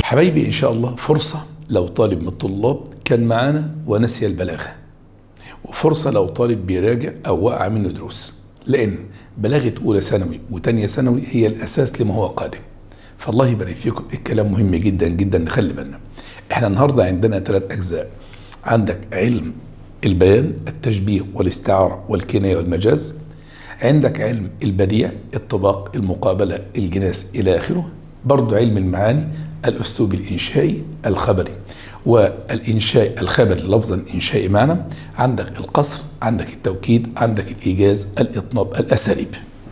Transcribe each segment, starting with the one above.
حبايبي إن شاء الله فرصة لو طالب من الطلاب كان معانا ونسي البلاغة وفرصة لو طالب بيراجع أو وقع منه دروس لأن بلاغة أولى ثانوي وتانية ثانوي هي الأساس لما هو قادم فالله يبارك فيكم الكلام مهم جدا جدا نخلي بالنا احنا النهارده عندنا ثلاث أجزاء عندك علم البيان التشبيه والاستعارة والكناية والمجاز عندك علم البديع الطباق المقابلة الجناس إلى آخره برضو علم المعاني الأسلوب الإنشائي الخبري والإنشاء الخبري لفظا إنشائي معنى عندك القصر عندك التوكيد عندك الإيجاز الإطناب الأساليب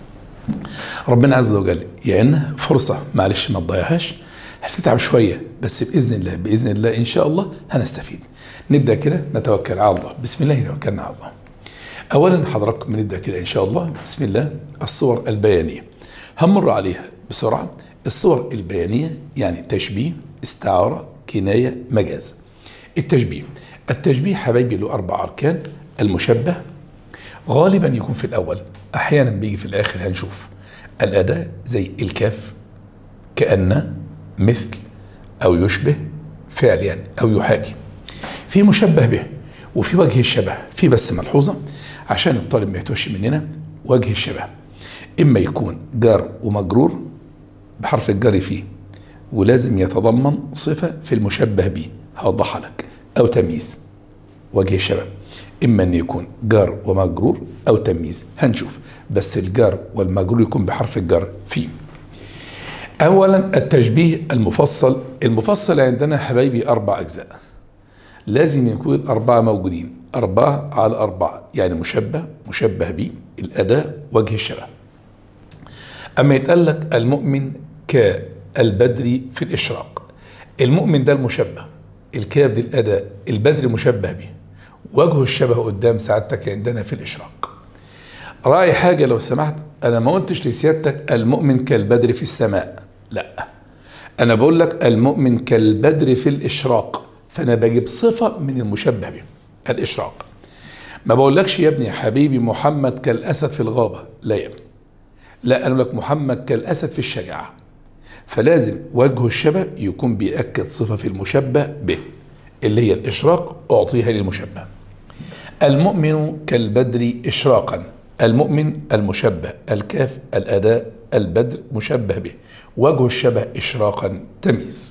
ربنا عز وجل يعيننا فرصة معلش ما تضيعهاش هتتعب شوية بس بإذن الله بإذن الله إن شاء الله هنستفيد نبدأ كده نتوكل على الله بسم الله توكلنا على الله أولا حضراتكم بنبدأ كده إن شاء الله بسم الله الصور البيانية هنمر عليها بسرعة الصور البيانية يعني تشبيه استعارة كناية مجاز التشبيه التشبيه حبايبي له أربع أركان المشبه غالبا يكون في الأول أحيانا بيجي في الآخر هنشوف الأداة زي الكاف كأن مثل أو يشبه فعل يعني أو يحاكي في مشبه به وفي وجه الشبه في بس ملحوظة عشان الطالب ما يتوش مننا وجه الشبه إما يكون جار ومجرور بحرف الجر فيه ولازم يتضمن صفة في المشبه به هوضحها لك أو تمييز وجه الشبه إما أن يكون جار ومجرور أو تمييز هنشوف بس الجار والمجرور يكون بحرف الجر فيه أولا التشبيه المفصل المفصل عندنا حبايبي أربع أجزاء لازم يكون أربعة موجودين أربعة على أربعة يعني مشبه مشبه به الأداة وجه الشبه أما يتقال لك المؤمن كالبدر في الإشراق المؤمن ده المشبه الكاف دي الأداة البدر مشبه به وجه الشبه قدام سعادتك عندنا في الإشراق رأي حاجة لو سمحت أنا ما قلتش لسيادتك المؤمن كالبدر في السماء لا أنا بقول لك المؤمن كالبدر في الإشراق فأنا بجيب صفة من المشبه به الإشراق ما بقولكش يا ابني يا حبيبي محمد كالأسد في الغابة لا يا ابني لا أنا لك محمد كالأسد في الشجاعة فلازم وجه الشبه يكون بيأكد صفة في المشبه به اللي هي الإشراق أعطيها للمشبه المؤمن كالبدر إشراقا المؤمن المشبه الكاف الأداء البدر مشبه به وجه الشبه إشراقا تمييز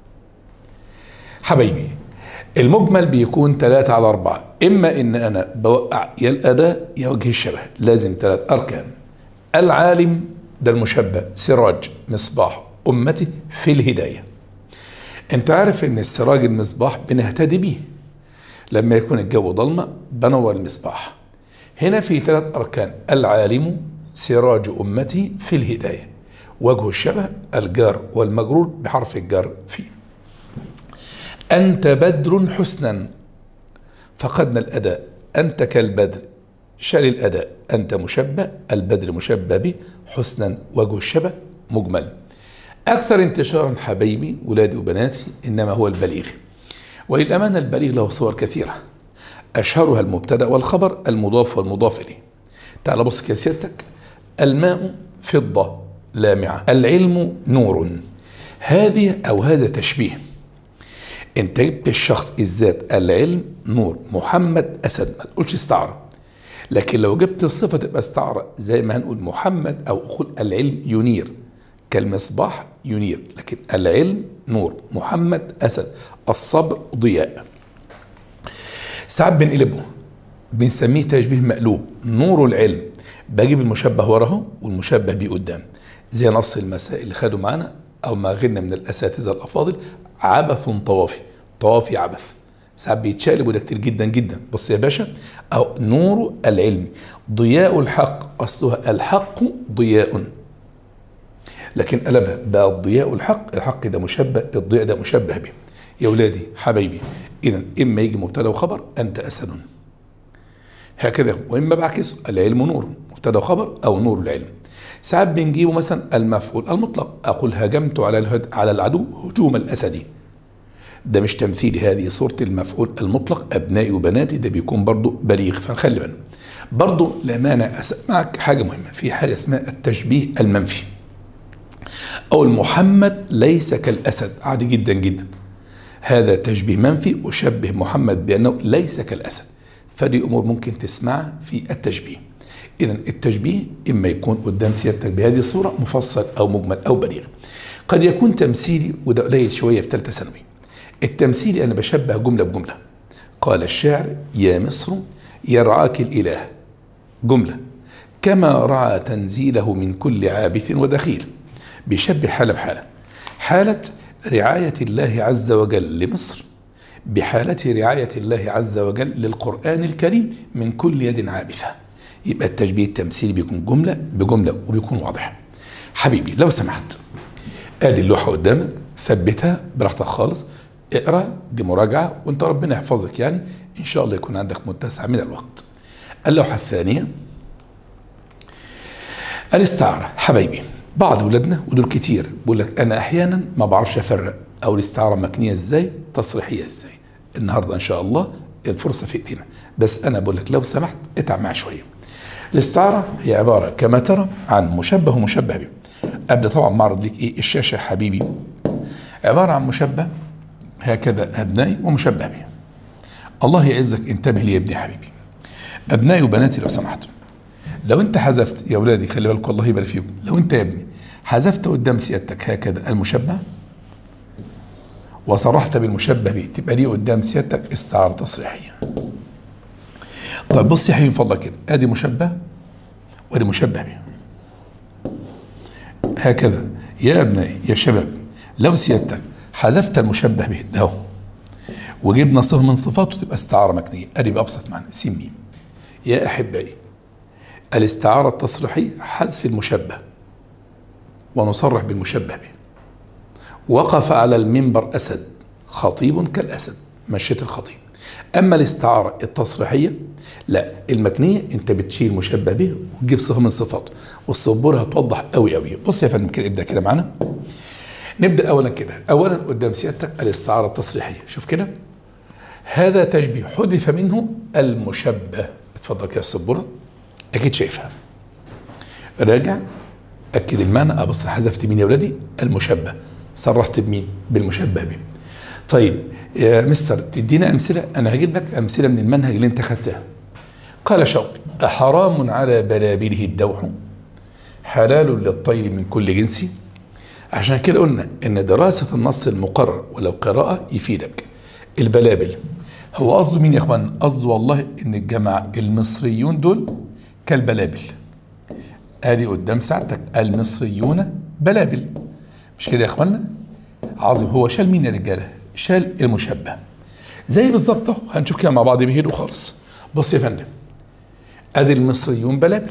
حبايبي المجمل بيكون ثلاثة على أربعة إما إن أنا بوقع يا الأداء يا وجه الشبه لازم ثلاث أركان العالم ده المشبه سراج مصباح أمتي في الهداية أنت عارف إن السراج المصباح بنهتدي بيه لما يكون الجو ضلمة بنور المصباح هنا في ثلاث أركان العالم سراج أمتي في الهداية وجه الشبه الجار والمجرور بحرف الجر فيه أنت بدر حسنا فقدنا الأداء أنت كالبدر شال الأداء أنت مشبه البدر مشبه به حسنا وجه الشبه مجمل أكثر انتشارا حبايبي ولادي وبناتي إنما هو البليغ وللأمانة البليغ له صور كثيرة أشهرها المبتدأ والخبر المضاف والمضاف إليه تعال بص كده سيادتك الماء فضة لامعة العلم نور هذه أو هذا تشبيه انت جبت الشخص الذات العلم نور محمد اسد ما تقولش استعاره لكن لو جبت الصفه تبقى استعاره زي ما هنقول محمد او اقول العلم ينير كالمصباح ينير لكن العلم نور محمد اسد الصبر ضياء ساعات بنقلبه بنسميه تشبيه مقلوب نور العلم بجيب المشبه وراه والمشبه بيه قدام زي نص المسائل اللي خدوا معانا او ما غيرنا من الاساتذه الافاضل عبث طوافي طوافي عبث ساعات بيتشقلب وده كتير جدا جدا بص يا باشا او نور العلم ضياء الحق اصلها الحق ضياء لكن قلبها بقى الضياء الحق الحق ده مشبه الضياء ده مشبه به يا ولادي حبايبي اذا اما يجي مبتدا وخبر انت اسد هكذا واما بعكس العلم نور مبتدا وخبر او نور العلم ساعات بنجيبه مثلا المفعول المطلق اقول هجمت على الهد على العدو هجوم الاسدي ده مش تمثيلي هذه صورة المفعول المطلق أبنائي وبناتي ده بيكون برضو بليغ فنخلي بالنا برضو لا مانع أسمعك حاجة مهمة في حاجة اسمها التشبيه المنفي أو محمد ليس كالأسد عادي جدا جدا هذا تشبيه منفي أشبه محمد بأنه ليس كالأسد فدي أمور ممكن تسمعها في التشبيه إذا التشبيه إما يكون قدام سيادتك بهذه الصورة مفصل أو مجمل أو بليغ قد يكون تمثيلي وده قليل شوية في ثالثة ثانوي التمثيلي أنا بشبه جملة بجملة قال الشاعر يا مصر يرعاك الإله جملة كما رعى تنزيله من كل عابث ودخيل بيشبه حالة بحالة حالة رعاية الله عز وجل لمصر بحالة رعاية الله عز وجل للقرآن الكريم من كل يد عابثة يبقى التشبيه التمثيلي بيكون جملة بجملة وبيكون واضح حبيبي لو سمحت ادي اللوحة قدامك ثبتها براحتك خالص اقرا دي مراجعة وانت ربنا يحفظك يعني ان شاء الله يكون عندك متسع من الوقت اللوحة الثانية الاستعارة حبايبي بعض ولادنا ودول كتير بيقول لك انا احيانا ما بعرفش افرق او الاستعارة مكنية ازاي تصريحية ازاي النهاردة ان شاء الله الفرصة في ايدينا بس انا بقول لك لو سمحت اتعب معي شوية الاستعارة هي عبارة كما ترى عن مشبه ومشبه به ابدا طبعا معرض لك ايه الشاشة حبيبي عبارة عن مشبه هكذا ابنائي ومشبه به الله يعزك انتبه لي يا ابني حبيبي ابنائي وبناتي لو سمحتم لو انت حذفت يا اولادي خلي بالكم الله يبارك فيكم لو انت يا ابني حذفت قدام سيادتك هكذا المشبه وصرحت بالمشبه به تبقى دي قدام سيادتك استعاره تصريحيه طيب بص يا حبيبي من فضلك كده ادي مشبه وادي مشبه به هكذا يا ابنائي يا شباب لو سيادتك حذفت المشبه به ده وجبنا صفه من صفاته تبقى استعاره مكنيه ادي بابسط معنى سين ميم يا احبائي الاستعاره التصريحيه حذف المشبه ونصرح بالمشبه به وقف على المنبر اسد خطيب كالاسد مشيت الخطيب اما الاستعاره التصريحيه لا المكنيه انت بتشيل مشبه به وتجيب صفه من صفاته والسبوره هتوضح قوي قوي بص يا فندم كده ابدا كده معانا نبدا اولا كده اولا قدام سيادتك الاستعاره التصريحيه شوف كده هذا تشبيه حذف منه المشبه اتفضل كده السبوره اكيد شايفها راجع اكد المعنى ابص حذفت مين يا ولادي المشبه صرحت بمين بالمشبه به طيب يا مستر تدينا امثله انا هجيب لك امثله من المنهج اللي انت خدتها قال شوقي أحرام على بلابله الدوح حلال للطير من كل جنس عشان كده قلنا ان دراسة النص المقرر ولو قراءة يفيدك البلابل هو قصده مين يا اخوان قصده والله ان الجماعة المصريون دول كالبلابل ادي قدام ساعتك المصريون بلابل مش كده يا اخوانا عظيم هو شال مين يا رجاله شال المشبه زي بالظبط اهو هنشوف كده مع بعض بهدوء خالص بص يا فندم ادي المصريون بلابل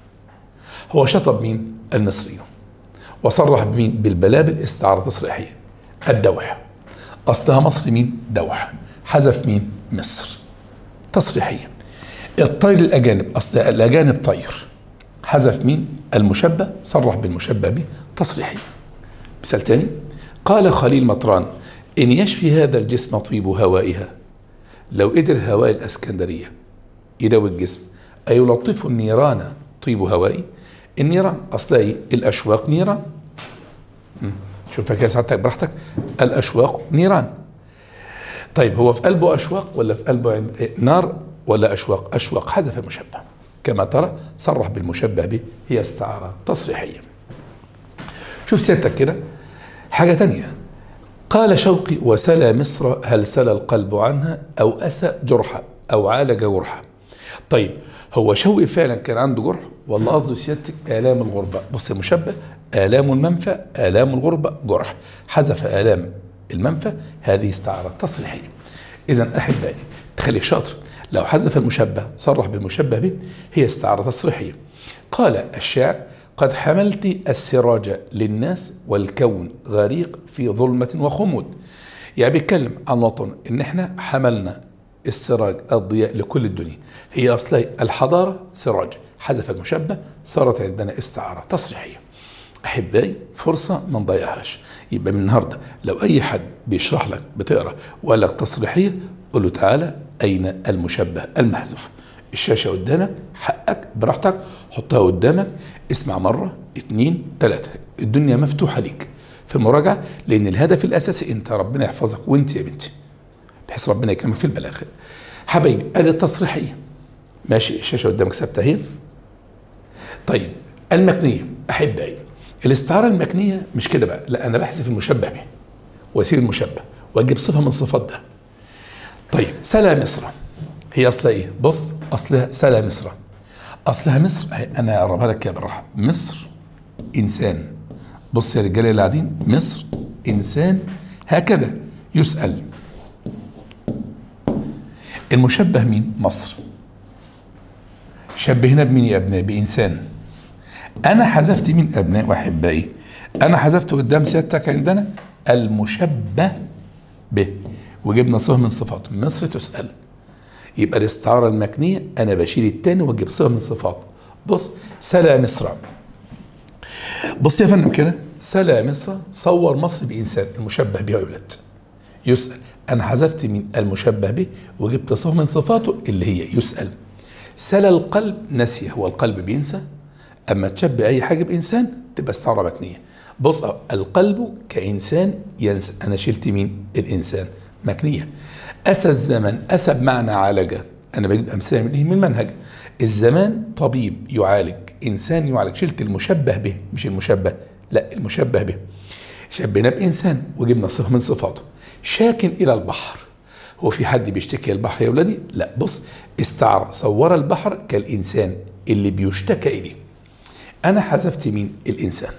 هو شطب مين المصريون وصرح بمين بالبلابل استعارة تصريحية الدوحة أصلها مصر مين دوحة حذف مين مصر تصريحية الطير الأجانب أصل الأجانب طير حذف مين المشبه صرح بالمشبه به تصريحية مثال تاني قال خليل مطران إن يشفي هذا الجسم طيب هوائها لو قدر هواء الأسكندرية يداوي الجسم أيلطف النيران طيب هوائي النيران أصلها إيه؟ الأشواق نيران شوف كده سعادتك براحتك الأشواق نيران طيب هو في قلبه أشواق ولا في قلبه عند إيه؟ نار ولا أشواق أشواق حذف المشبه كما ترى صرح بالمشبه به هي استعارة تصريحية شوف سيادتك كده حاجة تانية قال شوقي وسلى مصر هل سلى القلب عنها أو أسى جرحا أو عالج جرحا طيب هو شوقي فعلا كان عنده جرح ولا قصده سيادتك آلام الغربة بص المشبه آلام المنفى آلام الغربة جرح حذف آلام المنفى هذه استعارة تصريحية إذا أحبائي تخليك شاطر لو حذف المشبه صرح بالمشبه به هي استعارة تصريحية قال الشاعر قد حملت السراج للناس والكون غريق في ظلمة وخمود يعني بيتكلم عن وطن ان احنا حملنا السراج الضياء لكل الدنيا هي اصلا الحضارة سراج حذف المشبه صارت عندنا استعارة تصريحية احبائي فرصة ما نضيعهاش يبقى من النهارده لو اي حد بيشرح لك بتقرا وقال لك تصريحية قول له تعالى اين المشبه المحذوف الشاشة قدامك حقك براحتك حطها قدامك اسمع مرة اتنين تلاتة الدنيا مفتوحة ليك في المراجعة لأن الهدف الأساسي أنت ربنا يحفظك وأنت يا بنتي بحيث ربنا يكرمك في البلاغة حبايبي ادي التصريحية ماشي الشاشة قدامك ثابتة اهي طيب المكنية أحبائي الاستعارة المكنية مش كده بقى لا أنا بحذف المشبه به وأسيب المشبه وأجيب صفة من صفات ده طيب سلا مصر هي أصلها إيه؟ بص أصلها سلا مصر أصلها مصر أهي أنا أقربها لك يا بالراحة مصر إنسان بص يا رجالة اللي قاعدين مصر إنسان هكذا يسأل المشبه مين؟ مصر شبهنا بمين يا ابنائي؟ بإنسان أنا حذفت مين أبنائي وأحبائي؟ أنا حذفت قدام سيادتك عندنا المشبه به وجبنا صفة من صفاته مصر تسأل يبقى الاستعارة المكنية أنا بشيل التاني وأجيب صفة من صفاته بص سلا مصر بص يا فندم كده سلا مصر صور مصر بإنسان المشبه به يا ولاد يسأل أنا حذفت من المشبه به وجبت صفة من صفاته اللي هي يسأل سلا القلب نسي هو القلب بينسى أما تشبه أي حاجة بإنسان تبقى استعارة مكنية بص القلب كإنسان ينسى أنا شلت مين الإنسان مكنية أسى الزمن أسى بمعنى عالج أنا بجيب أمثلة من إيه من المنهج الزمان طبيب يعالج إنسان يعالج شلت المشبه به مش المشبه لا المشبه به شبهنا بإنسان وجبنا صفة من صفاته شاكن إلى البحر هو في حد بيشتكي البحر يا ولادي لا بص استعار صور البحر كالإنسان اللي بيشتكى إليه أنا حذفت مين الإنسان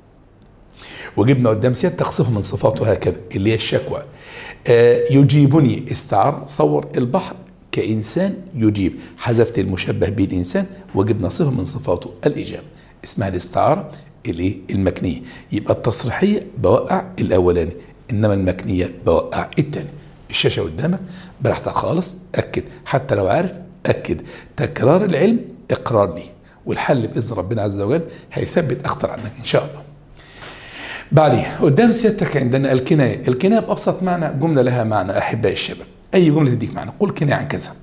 وجبنا قدام سيادتك صفة من صفاته هكذا اللي هي الشكوى آه يجيبني استعار صور البحر كإنسان يجيب حذفت المشبه به الإنسان وجبنا صفة من صفاته الإجابة اسمها الاستعارة الايه المكنية يبقى التصريحية بوقع الأولاني إنما المكنية بوقع الثاني الشاشة قدامك براحتك خالص أكد حتى لو عارف أكد تكرار العلم إقرار لي والحل بإذن ربنا عز وجل هيثبت أخطر عنك إن شاء الله بعدين قدام سيادتك عندنا الكناية الكناية بأبسط معنى جملة لها معنى أحباء الشباب أي جملة تديك معنى قل كناية عن كذا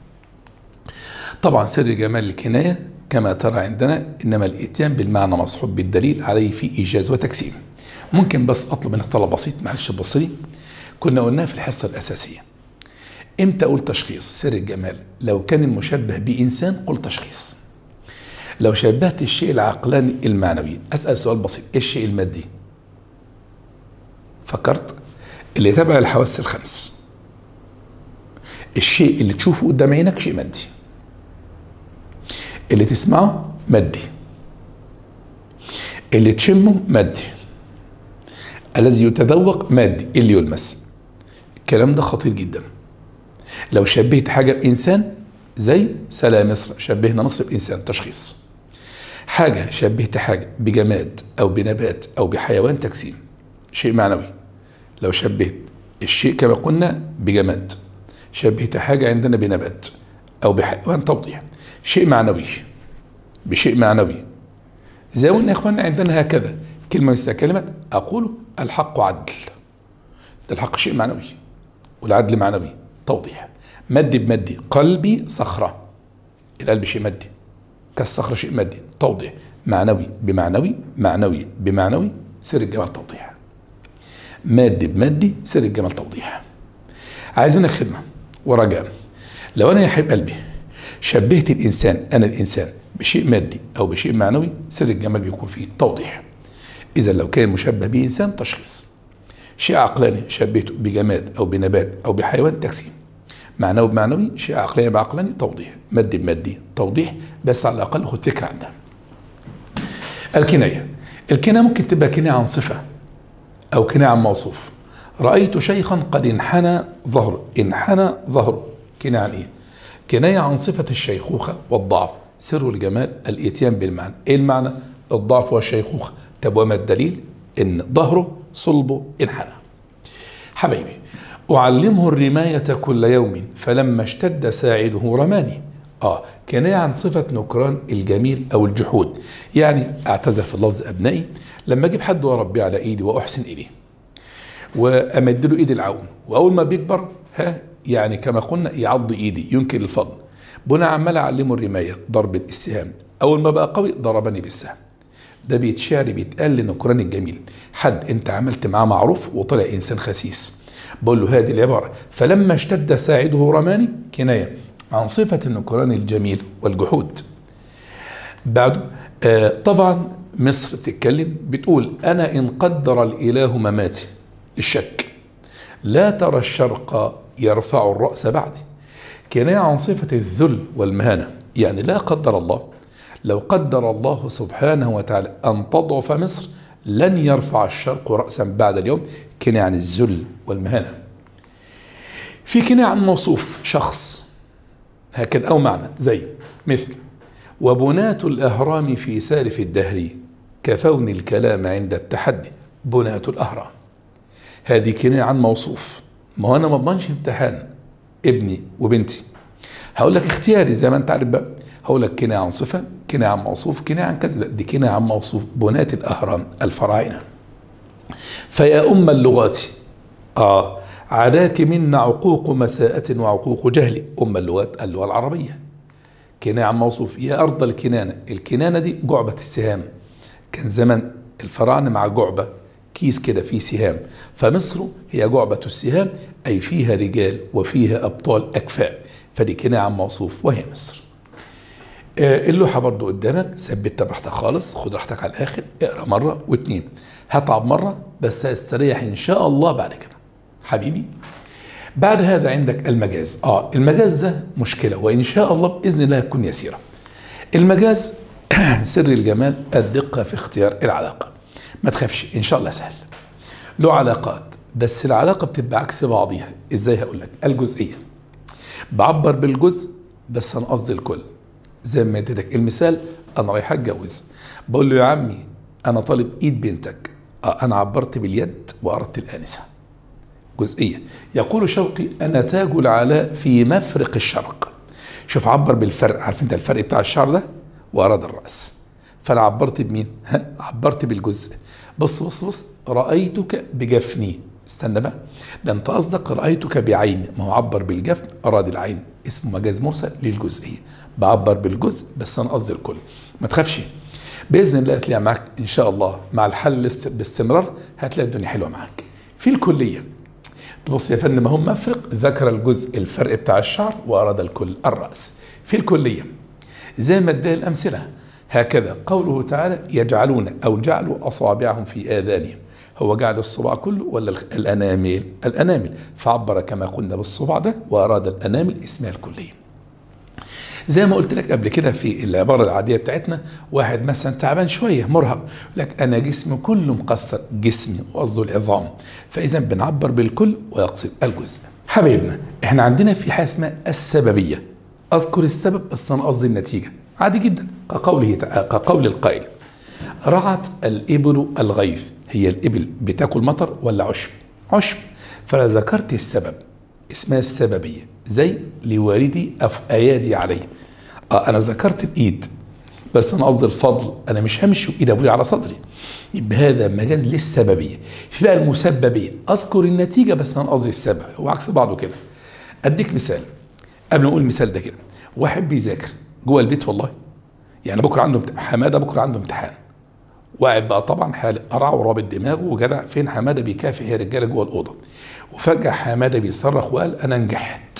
طبعا سر جمال الكناية كما ترى عندنا إنما الإتيان بالمعنى مصحوب بالدليل عليه في إيجاز وتقسيم ممكن بس أطلب منك طلب بسيط معلش بصري كنا قلناها في الحصة الأساسية امتى اقول تشخيص سر الجمال لو كان المشبه بإنسان قل تشخيص لو شبهت الشيء العقلاني المعنوي أسأل سؤال بسيط إيه الشيء المادي فكرت اللي تبع الحواس الخمس الشيء اللي تشوفه قدام عينك شيء مادي اللي تسمعه مادي اللي تشمه مادي الذي يتذوق مادي اللي يلمس الكلام ده خطير جدا لو شبهت حاجة بإنسان زي سلام مصر شبهنا مصر بإنسان تشخيص حاجة شبهت حاجة بجماد أو بنبات أو بحيوان تجسيم شيء معنوي لو شبهت الشيء كما قلنا بجماد شبهت حاجة عندنا بنبات أو بحيوان توضيح شيء معنوي بشيء معنوي زي ما قلنا يا اخوانا عندنا هكذا كلمة مثل كلمة أقول الحق عدل ده الحق شيء معنوي والعدل معنوي توضيح مادي بمادي قلبي صخرة القلب شيء مادي كالصخرة شيء مادي توضيح معنوي بمعنوي معنوي بمعنوي سر الجمال توضيح مادي بمادي سر الجمال توضيح عايز منك خدمة ورجاء لو أنا يا حبيب قلبي شبهت الإنسان أنا الإنسان بشيء مادي أو بشيء معنوي سر الجمال بيكون فيه توضيح إذا لو كان مشبه بإنسان تشخيص شيء عقلاني شبهته بجماد أو بنبات أو بحيوان تقسيم معنوي بمعنوي شيء عقلاني بعقلاني توضيح مادي بمادي توضيح بس على الأقل خد فكرة عنها الكناية الكناية ممكن تبقى كناية عن صفة أو كناية عن موصوف رأيت شيخا قد انحنى ظهره انحنى ظهره كناية عن إيه؟ كناية عن صفة الشيخوخة والضعف سر الجمال الاتيان بالمعنى ايه المعنى الضعف والشيخوخة طب وما الدليل ان ظهره صلبه انحنى حبيبي أعلمه الرماية كل يوم فلما اشتد ساعده رماني آه كناية عن صفة نكران الجميل أو الجحود يعني أعتذر في اللفظ أبنائي لما أجيب حد وأربيه على إيدي وأحسن إليه وأمد له إيد العون وأول ما بيكبر ها يعني كما قلنا يعض إيدي ينكر الفضل بنا عمال أعلمه الرماية ضرب السهام أول ما بقى قوي ضربني بالسهم ده بيت شعري بيتقال للنكران الجميل حد انت عملت معاه معروف وطلع انسان خسيس بقول له هذه العباره فلما اشتد ساعده رماني كنايه عن صفه النكران الجميل والجحود بعده آه طبعا مصر بتتكلم بتقول انا ان قدر الاله مماتي الشك لا ترى الشرق يرفع الراس بعدي كنايه عن صفه الذل والمهانه يعني لا قدر الله لو قدر الله سبحانه وتعالى أن تضعف مصر لن يرفع الشرق رأسا بعد اليوم كناية عن الذل والمهانة في كناية عن موصوف شخص هكذا أو معنى زي مثل وبناة الأهرام في سالف الدهر كفون الكلام عند التحدي بناة الأهرام هذه كناية عن موصوف ما هو أنا ما اضمنش امتحان ابني وبنتي هقول لك اختياري زي ما انت عارف بقى هقول لك كناية عن صفة كناية عن موصوف كناية عن كذا دي كناية عن موصوف بناة الأهرام الفراعنة فيا أم اللغات آه عداك منا عقوق مساءة وعقوق جهل أم اللغات اللغة العربية كناية عن موصوف يا أرض الكنانة الكنانة دي جعبة السهام كان زمان الفراعنة مع جعبة كيس كده فيه سهام فمصر هي جعبة السهام أي فيها رجال وفيها أبطال أكفاء فدي كناية عن موصوف وهي مصر آه، اللوحه برضو قدامك ثبتها براحتك خالص خد راحتك على الاخر اقرا مره واتنين هتعب مره بس هستريح ان شاء الله بعد كده حبيبي بعد هذا عندك المجاز اه المجاز ده مشكله وان شاء الله باذن الله تكون يسيره المجاز سر الجمال الدقه في اختيار العلاقه ما تخافش ان شاء الله سهل له علاقات بس العلاقه بتبقى عكس بعضيها ازاي هقول لك الجزئيه بعبر بالجزء بس انا قصدي الكل زي ما اديتك المثال انا رايح اتجوز بقول له يا عمي انا طالب ايد بنتك آه انا عبرت باليد واردت الانسه جزئيه يقول شوقي انا تاج العلاء في مفرق الشرق شوف عبر بالفرق عارف انت الفرق بتاع الشعر ده واراد الراس فانا عبرت بمين ها عبرت بالجزء بص بص بص رايتك بجفني استنى بقى ده انت قصدك رايتك بعين ما هو عبر بالجفن اراد العين اسمه مجاز مرسل للجزئيه بعبر بالجزء بس انا قصدي الكل ما تخافش باذن الله هتلاقي معاك ان شاء الله مع الحل باستمرار هتلاقي الدنيا حلوه معاك في الكليه تبص يا فندم هم مفرق ذكر الجزء الفرق بتاع الشعر واراد الكل الراس في الكليه زي ما ادى الامثله هكذا قوله تعالى يجعلون او جعلوا اصابعهم في اذانهم هو جعل الصباع كله ولا الانامل الانامل فعبر كما قلنا بالصباع ده واراد الانامل اسمها الكليه زي ما قلت لك قبل كده في العباره العاديه بتاعتنا واحد مثلا تعبان شويه مرهق لك انا جسمي كله مقصر جسمي وقصده العظام فاذا بنعبر بالكل ويقصد الجزء حبايبنا احنا عندنا في حاجه اسمها السببيه اذكر السبب بس انا قصدي النتيجه عادي جدا كقوله كقول القائل رعت الابل الغيث هي الابل بتاكل مطر ولا عشب عشب فانا ذكرت السبب اسمها السببيه زي لوالدي أف ايادي عليه اه انا ذكرت الايد بس انا قصدي الفضل انا مش همشي وايد ابويا على صدري يبقى هذا مجاز للسببيه في بقى المسببيه اذكر النتيجه بس انا قصدي السبب هو عكس بعضه كده اديك مثال قبل ما اقول المثال ده كده واحد بيذاكر جوه البيت والله يعني بكره عنده حماده بكره عنده امتحان وقاعد بقى طبعا حال قرع ورابط دماغه وجدع فين حماده بيكافح يا رجاله جوه الاوضه وفجاه حماده بيصرخ وقال انا نجحت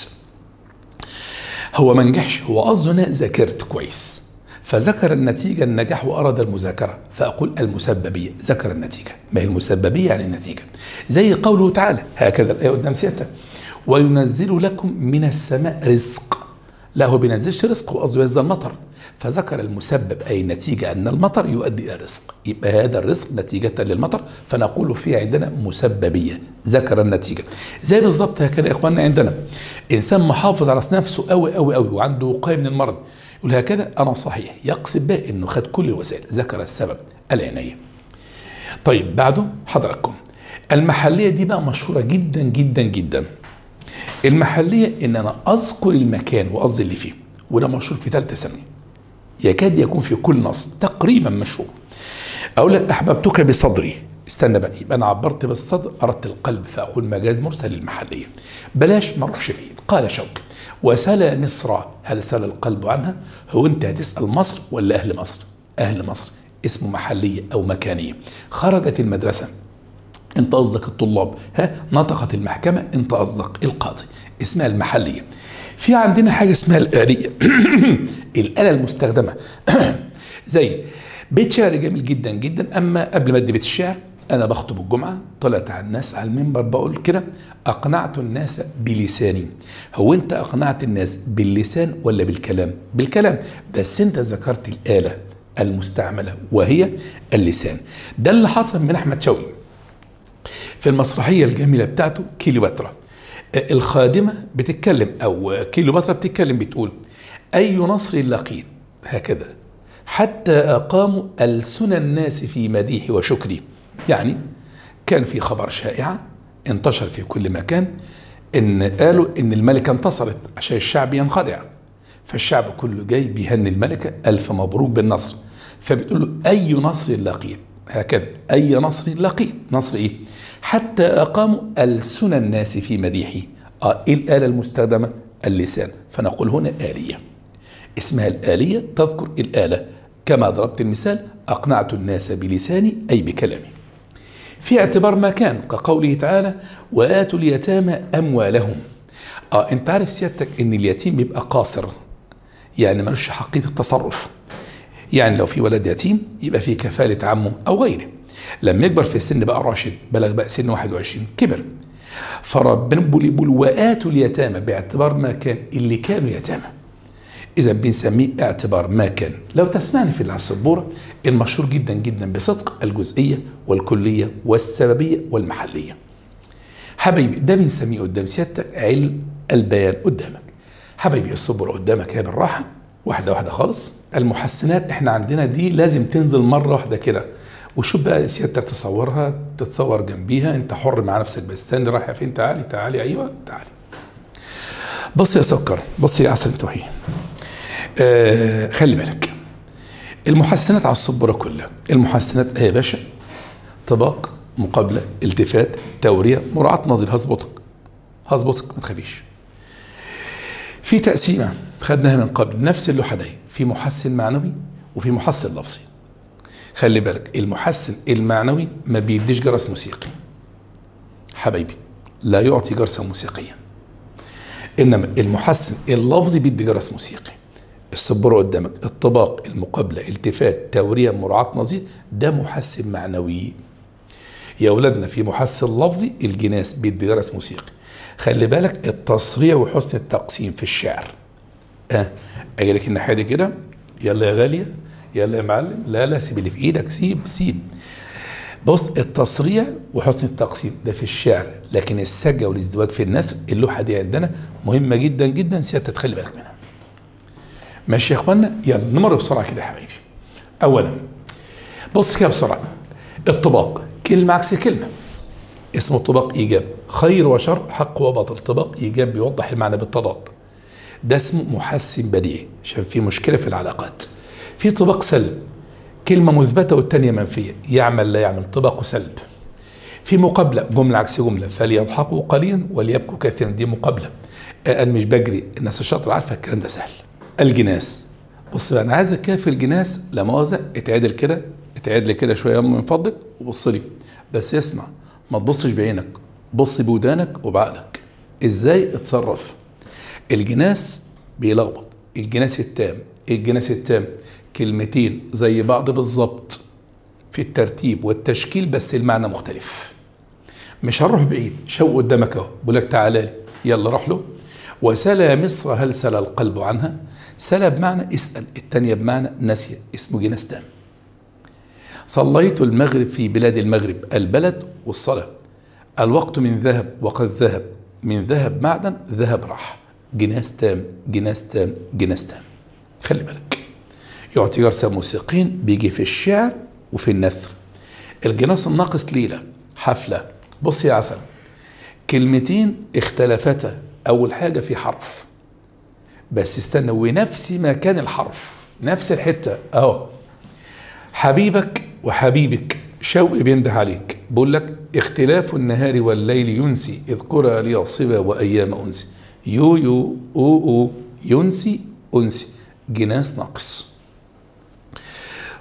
هو ما نجحش هو قصده انا ذاكرت كويس فذكر النتيجة النجاح وأراد المذاكرة فأقول المسببية ذكر النتيجة ما هي المسببية يعني النتيجة زي قوله تعالى هكذا الآية قدام سيادتك وينزل لكم من السماء رزق لا هو بينزلش رزق وقصده ينزل مطر فذكر المسبب أي النتيجة أن المطر يؤدي إلى الرزق يبقى هذا الرزق نتيجة للمطر فنقول فيه عندنا مسببية ذكر النتيجة زي بالظبط هكذا يا إخواننا عندنا إنسان محافظ على نفسه قوي قوي قوي وعنده وقاية من المرض يقول هكذا أنا صحيح يقصد به أنه خد كل الوسائل ذكر السبب العناية طيب بعده حضراتكم المحلية دي بقى مشهورة جدا جدا جدا المحلية ان انا اذكر المكان وقصدي اللي فيه وده مشهور في ثالثه ثانوي يكاد يكون في كل نص تقريبا مشهور اقول لك احببتك بصدري استنى بقى يبقى انا عبرت بالصدر اردت القلب فاقول مجاز مرسل للمحليه بلاش ما اروحش بعيد قال شوقي وسال مصر هل سال القلب عنها هو انت هتسال مصر ولا اهل مصر اهل مصر اسمه محلية أو مكانية خرجت المدرسة انت قصدك الطلاب ها نطقت المحكمة انت قصدك القاضي اسمها المحلية في عندنا حاجة اسمها الآلية الآلة المستخدمة زي بيت شعر جميل جدا جدا أما قبل ما أدي بيت الشعر أنا بخطب الجمعة طلعت على الناس على المنبر بقول كده أقنعت الناس بلساني هو أنت أقنعت الناس باللسان ولا بالكلام بالكلام بس أنت ذكرت الآلة المستعملة وهي اللسان ده اللي حصل من أحمد شوقي في المسرحية الجميلة بتاعته كيلوباترا الخادمة بتتكلم أو كيلوباترا بتتكلم بتقول أي نصر لقيت هكذا حتى أقاموا ألسن الناس في مديحي وشكري يعني كان في خبر شائعة انتشر في كل مكان ان قالوا ان الملكة انتصرت عشان الشعب ينخدع فالشعب كله جاي بيهني الملكة ألف مبروك بالنصر فبتقول له أي نصر لقيت هكذا أي نصر لقيت نصر إيه حتى أقاموا ألسن الناس في مديحي آه إيه الآلة المستخدمة اللسان فنقول هنا آلية اسمها الآلية تذكر الآلة كما ضربت المثال أقنعت الناس بلساني أي بكلامي في اعتبار ما كان كقوله تعالى وآتوا اليتامى أموالهم آه أنت عارف سيادتك أن اليتيم بيبقى قاصر يعني ملوش حقية التصرف يعني لو في ولد يتيم يبقى في كفالة عمه أو غيره لما يكبر في السن بقى راشد بلغ بقى سن 21 كبر فربنا بيقول وآتوا اليتامى باعتبار ما كان اللي كانوا يتامى إذا بنسميه اعتبار ما كان لو تسمعني في السبورة المشهور جدا جدا بصدق الجزئية والكلية والسببية والمحلية حبايبي ده بنسميه قدام سيادتك علم البيان قدامك حبايبي السبورة قدامك هي بالراحة واحدة واحدة خالص المحسنات احنا عندنا دي لازم تنزل مرة واحدة كده وشوف بقى سيادتك تصورها تتصور جنبيها انت حر مع نفسك بس استنى رايحة فين تعالي تعالي ايوه تعالي بص يا سكر بص يا عسل توحيد آه خلي بالك المحسنات على السبورة كلها المحسنات ايه يا باشا طباق مقابلة التفات تورية مراعاة نظر هظبطك هظبطك ما تخافيش في تقسيمة خدناها من قبل نفس اللوحة دي في محسن معنوي وفي محسن لفظي خلي بالك المحسن المعنوي ما بيديش جرس موسيقي حبايبي لا يعطي جرسا موسيقيا انما المحسن اللفظي بيدي جرس موسيقي السبوره قدامك الطباق المقابله التفات توريه مراعاه نظير ده محسن معنوي يا اولادنا في محسن لفظي الجناس بيدي جرس موسيقي خلي بالك التصريع وحسن التقسيم في الشعر اه اجي لك الناحيه دي كده يلا يا غاليه يلا يا معلم لا لا سيب اللي في ايدك سيب سيب بص التصريع وحسن التقسيم ده في الشعر لكن السجع والازدواج في النثر اللوحه دي عندنا مهمه جدا جدا سيادتك تخلي بالك منها ماشي يا اخوانا يلا نمر بسرعه كده يا حبايبي اولا بص كده بسرعه الطباق كلمه عكس كلمه اسمه طباق ايجاب خير وشر حق وباطل طباق ايجاب بيوضح المعنى بالتضاد ده اسمه محسن بديعي عشان في مشكله في العلاقات في طباق سلب كلمه مثبته والثانيه منفيه يعمل لا يعمل طباق سلب في مقابله جمله عكس جمله فليضحكوا قليلا وليبكوا كثيرا دي مقابله انا مش بجري الناس الشاطره عارفه الكلام ده سهل الجناس بص بقى انا عايزك كده في الجناس لا مؤاخذه اتعدل كده اتعدل كده شويه من فضلك وبص لي بس اسمع ما تبصش بعينك بص بودانك وبعقلك ازاي اتصرف الجناس بيلخبط الجناس التام الجناس التام كلمتين زي بعض بالظبط في الترتيب والتشكيل بس المعنى مختلف مش هنروح بعيد شو قدامك اهو بقول لك تعالى لي يلا روح له وسلى مصر هل سلى القلب عنها سلى بمعنى اسأل الثانية بمعنى نسي اسمه جناس تام صليت المغرب في بلاد المغرب البلد والصلاة الوقت من ذهب وقد ذهب من ذهب معدن ذهب راح جناس تام جناس تام جناس تام خلي بالك يعطي جرسا موسيقين بيجي في الشعر وفي النثر الجناس الناقص ليلة حفلة بص يا عسل كلمتين اختلفتا أول حاجة في حرف بس استنى ونفس مكان الحرف نفس الحتة أهو حبيبك وحبيبك شوقي بينده عليك بقول لك اختلاف النهار والليل ينسي إذ قرى لي صبا وأيام أنسي يو يو أو أو ينسي أنسي جناس ناقص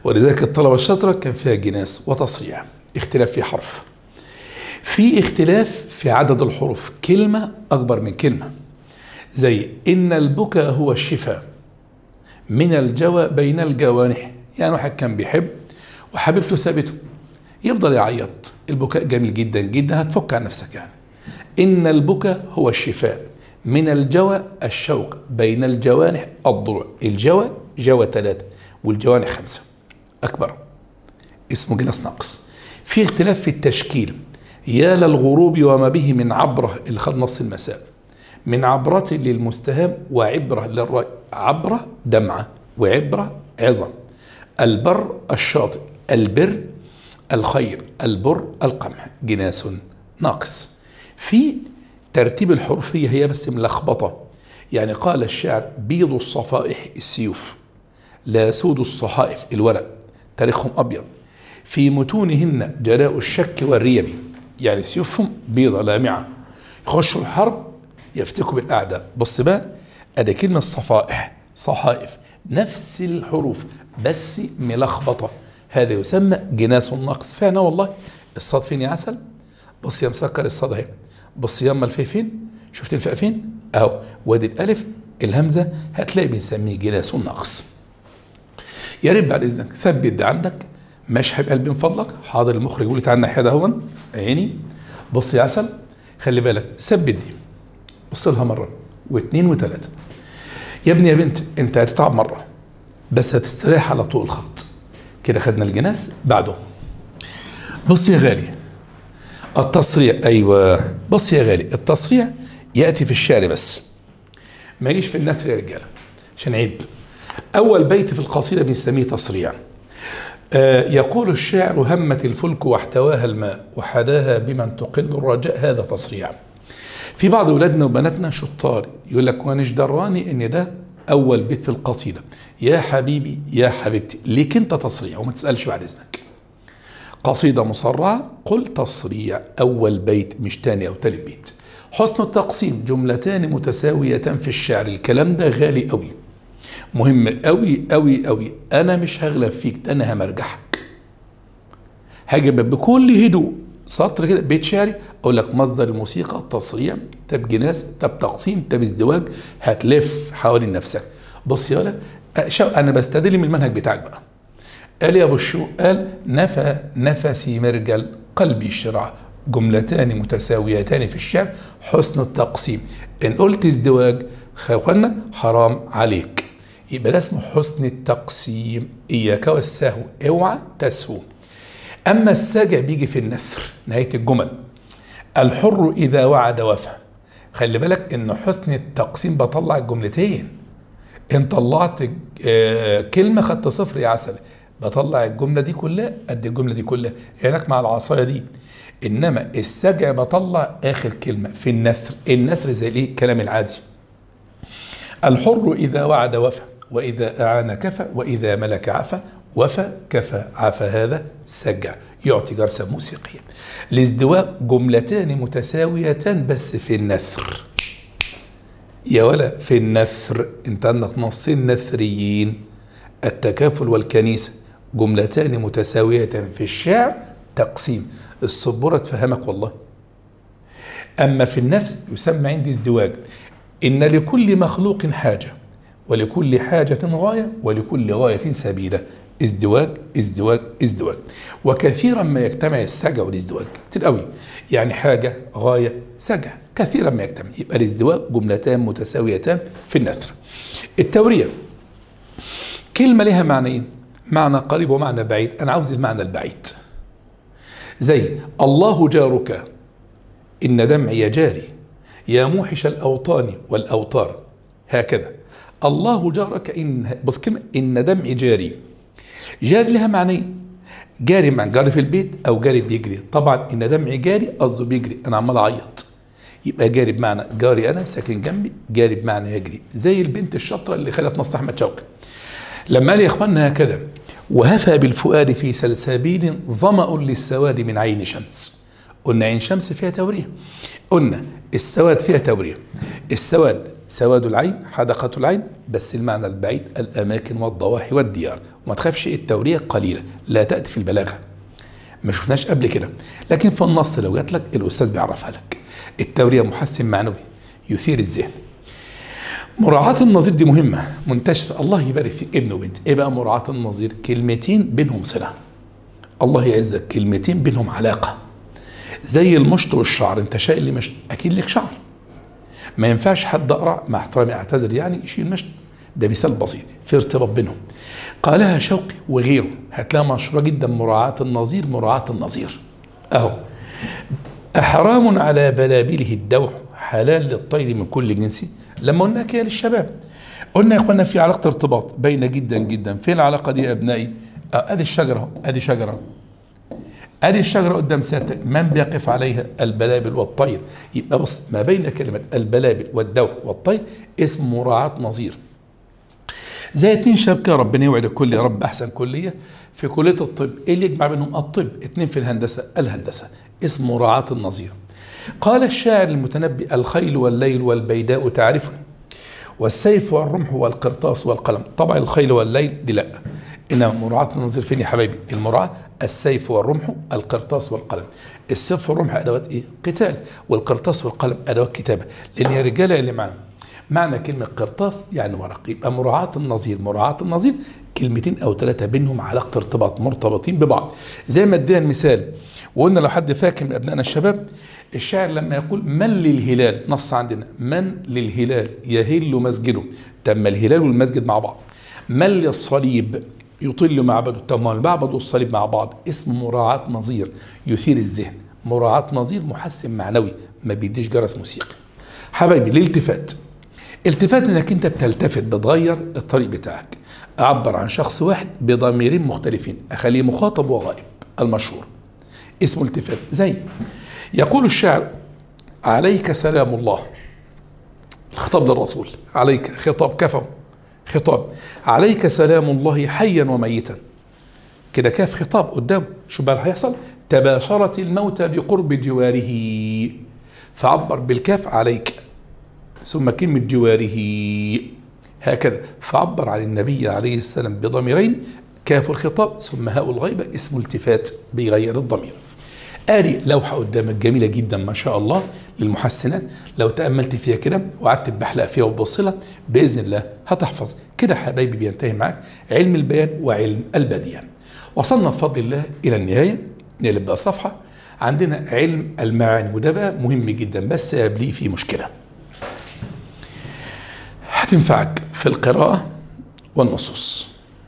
ولذلك الطلبة الشاطرة كان فيها جناس وتصريع اختلاف في حرف في اختلاف في عدد الحروف كلمة أكبر من كلمة زي إن البكاء هو الشفاء من الجوى بين الجوانح يعني واحد كان بيحب وحبيبته سابته يفضل يعيط البكاء جميل جدا جدا هتفك عن نفسك يعني إن البكاء هو الشفاء من الجوى الشوق بين الجوانح الضلوع الجوى جوى ثلاثة والجوانح خمسة أكبر اسمه جناس ناقص في اختلاف في التشكيل يا للغروب وما به من عبرة اللي خد نص المساء من عبرة للمستهام وعبرة للرأي عبرة دمعة وعبرة عظم البر الشاطئ البر الخير البر القمح جناس ناقص في ترتيب الحروفية هي بس ملخبطة يعني قال الشاعر بيض الصفائح السيوف لا سود الصحائف الورق تاريخهم أبيض في متونهن جلاء الشك والريب يعني سيوفهم بيضة لامعة يخشوا الحرب يفتكوا بالأعداء بص بقى أدي كلمة صفائح صحائف نفس الحروف بس ملخبطة هذا يسمى جناس النقص فهنا والله الصاد فين يا عسل بص يا مسكر الصاد اهي بص يما الفي فين شفت الفاء فين اهو وادي الالف الهمزه هتلاقي بنسميه جناس النقص يا ريت بعد اذنك ثبت ده عندك ماشي حبيب قلبي من فضلك حاضر المخرج يقول لي تعالى الناحيه ده هون عيني بص يا عسل خلي بالك ثبت دي بص لها مره واثنين وثلاثه يا ابني يا بنت انت هتتعب مره بس هتستريح على طول الخط كده خدنا الجناس بعده بص يا غالي التصريع ايوه بص يا غالي التصريع ياتي في الشعر بس ما يجيش في النثر يا رجاله عشان عيب اول بيت في القصيده بنسميه تصريع آه يقول الشاعر همت الفلك واحتواها الماء وحداها بمن تقل الرجاء هذا تصريع في بعض اولادنا وبناتنا شطار يقول لك وانا دراني ان ده اول بيت في القصيده يا حبيبي يا حبيبتي ليك انت تصريع وما تسالش بعد اذنك قصيده مصرعه قل تصريع اول بيت مش تاني او تالت بيت حسن التقسيم جملتان متساويتان في الشعر الكلام ده غالي قوي مهم قوي قوي قوي انا مش هغلب فيك ده انا همرجحك هجيب بكل هدوء سطر كده بيت شعري اقول لك مصدر الموسيقى تصريع تب جناس تب تقسيم تب ازدواج هتلف حوالين نفسك بص يا ولد انا بستدل من المنهج بتاعك بقى قال يا ابو الشوق قال نفى نفسي مرجل قلبي الشرع جملتان متساويتان في الشعر حسن التقسيم ان قلت ازدواج اخوانا حرام عليك يبقى ده اسمه حسن التقسيم اياك والسهو اوعى تسهو اما السجع بيجي في النثر نهايه الجمل الحر اذا وعد وفى خلي بالك ان حسن التقسيم بطلع الجملتين ان طلعت كلمه خدت صفر يا عسل بطلع الجمله دي كلها قد الجمله دي كلها هناك مع العصايه دي انما السجع بطلع اخر كلمه في النثر النثر زي الايه الكلام العادي الحر اذا وعد وفى واذا اعان كفى واذا ملك عفى وفى كفى عفى هذا سجع يعطي جرسا موسيقيا الازدواء جملتان متساويتان بس في النثر يا ولا في النثر انت عندك نصين نثريين التكافل والكنيسة جملتان متساويتان في الشعر تقسيم السبورة تفهمك والله أما في النثر يسمى عندي ازدواج إن لكل مخلوق حاجة ولكل حاجة غاية ولكل غاية سبيلة ازدواج ازدواج ازدواج وكثيرا ما يجتمع السجع والازدواج كتير قوي يعني حاجة غاية سجع كثيرا ما يجتمع يبقى الازدواج جملتان متساويتان في النثر التورية كلمة لها معنيين معنى قريب ومعنى بعيد أنا عاوز المعنى البعيد زي الله جارك إن دمعي جاري يا موحش الأوطان والأوتار هكذا الله جارك إن بص كلمة إن دمعي جاري جاري لها معنيين جاري مع جاري في البيت أو جاري بيجري طبعا إن دمعي جاري قصده بيجري أنا عمال أعيط يبقى جاري بمعنى جاري أنا ساكن جنبي جاري بمعنى يجري زي البنت الشاطرة اللي خدت نص أحمد شوقي لما قال يا إخواننا هكذا وهفى بالفؤاد في سلسبيل ظمأ للسواد من عين شمس قلنا عين شمس فيها تورية قلنا السواد فيها تورية السواد سواد العين حدقة العين بس المعنى البعيد الأماكن والضواحي والديار وما تخافش التورية قليلة لا تأتي في البلاغة ما شفناش قبل كده لكن في النص لو جات لك الأستاذ بيعرفها لك التورية محسن معنوي يثير الذهن مراعاة النظير دي مهمة منتشرة الله يبارك فيك ابن وبنت ايه بقى مراعاة النظير كلمتين بينهم صلة الله يعزك كلمتين بينهم علاقة زي المشط والشعر انت شايل لي مشط اكيد لك شعر ما ينفعش حد اقرا مع احترامي اعتذر يعني يشيل مشط ده مثال بسيط في ارتباط بينهم قالها شوقي وغيره هتلاقيها مشهوره جدا مراعاة النظير مراعاة النظير اهو احرام على بلابله الدوح حلال للطير من كل جنس لما قلنا كده للشباب قلنا يا اخوانا في علاقه ارتباط باينه جدا جدا فين العلاقه دي يا ابنائي آه، ادي الشجره أهو، ادي شجره ادي الشجره قدام سيادتك من بيقف عليها البلابل والطير يبقى بص ما بين كلمه البلابل والدوح والطير اسم مراعاه نظير زي اتنين شبكة ربنا يوعد الكل يا رب أحسن كلية في كلية الطب إيه اللي يجمع بينهم الطب اتنين في الهندسة الهندسة اسم مراعاة النظير قال الشاعر المتنبي الخيل والليل والبيداء تعرفني والسيف والرمح والقرطاس والقلم طبعا الخيل والليل دي لا انما مراعاة النظير فين يا حبايبي المراعاة السيف والرمح القرطاس والقلم السيف والرمح ادوات ايه قتال والقرطاس والقلم ادوات كتابه لان يا رجاله اللي معانا معنى كلمة قرطاس يعني ورق يبقى مراعاة النظير مراعاة النظير كلمتين أو ثلاثة بينهم علاقة ارتباط مرتبطين ببعض زي ما ادينا المثال وقلنا لو حد فاكر من أبنائنا الشباب الشاعر لما يقول من للهلال نص عندنا من للهلال يهل مسجده تم الهلال والمسجد مع بعض من للصليب يطل معبده طب ما المعبد والصليب مع بعض اسم مراعاة نظير يثير الذهن مراعاة نظير محسن معنوي ما بيديش جرس موسيقي حبايبي الالتفات التفات انك انت بتلتفت بتغير الطريق بتاعك اعبر عن شخص واحد بضميرين مختلفين اخليه مخاطب وغائب المشهور اسمه التفات زي يقول الشاعر عليك سلام الله الخطاب للرسول عليك خطاب كفو خطاب عليك سلام الله حيا وميتا كده كاف خطاب قدامه شو بقى اللي هيحصل تباشرت الموتى بقرب جواره فعبر بالكاف عليك ثم كلمة جواره هكذا فعبر عن النبي عليه السلام بضميرين كاف الخطاب ثم هاء الغيبة اسمه التفات بيغير الضمير آري لوحة قدامك جميلة جدا ما شاء الله للمحسنات لو تأملت فيها كده وقعدت بحلق فيها وتبص لها بإذن الله هتحفظ كده حبايبي بينتهي معاك علم البيان وعلم البديان وصلنا بفضل الله إلى النهاية نقلب بقى صفحة عندنا علم المعاني وده بقى مهم جدا بس قبليه في مشكله هتنفعك في القراءة والنصوص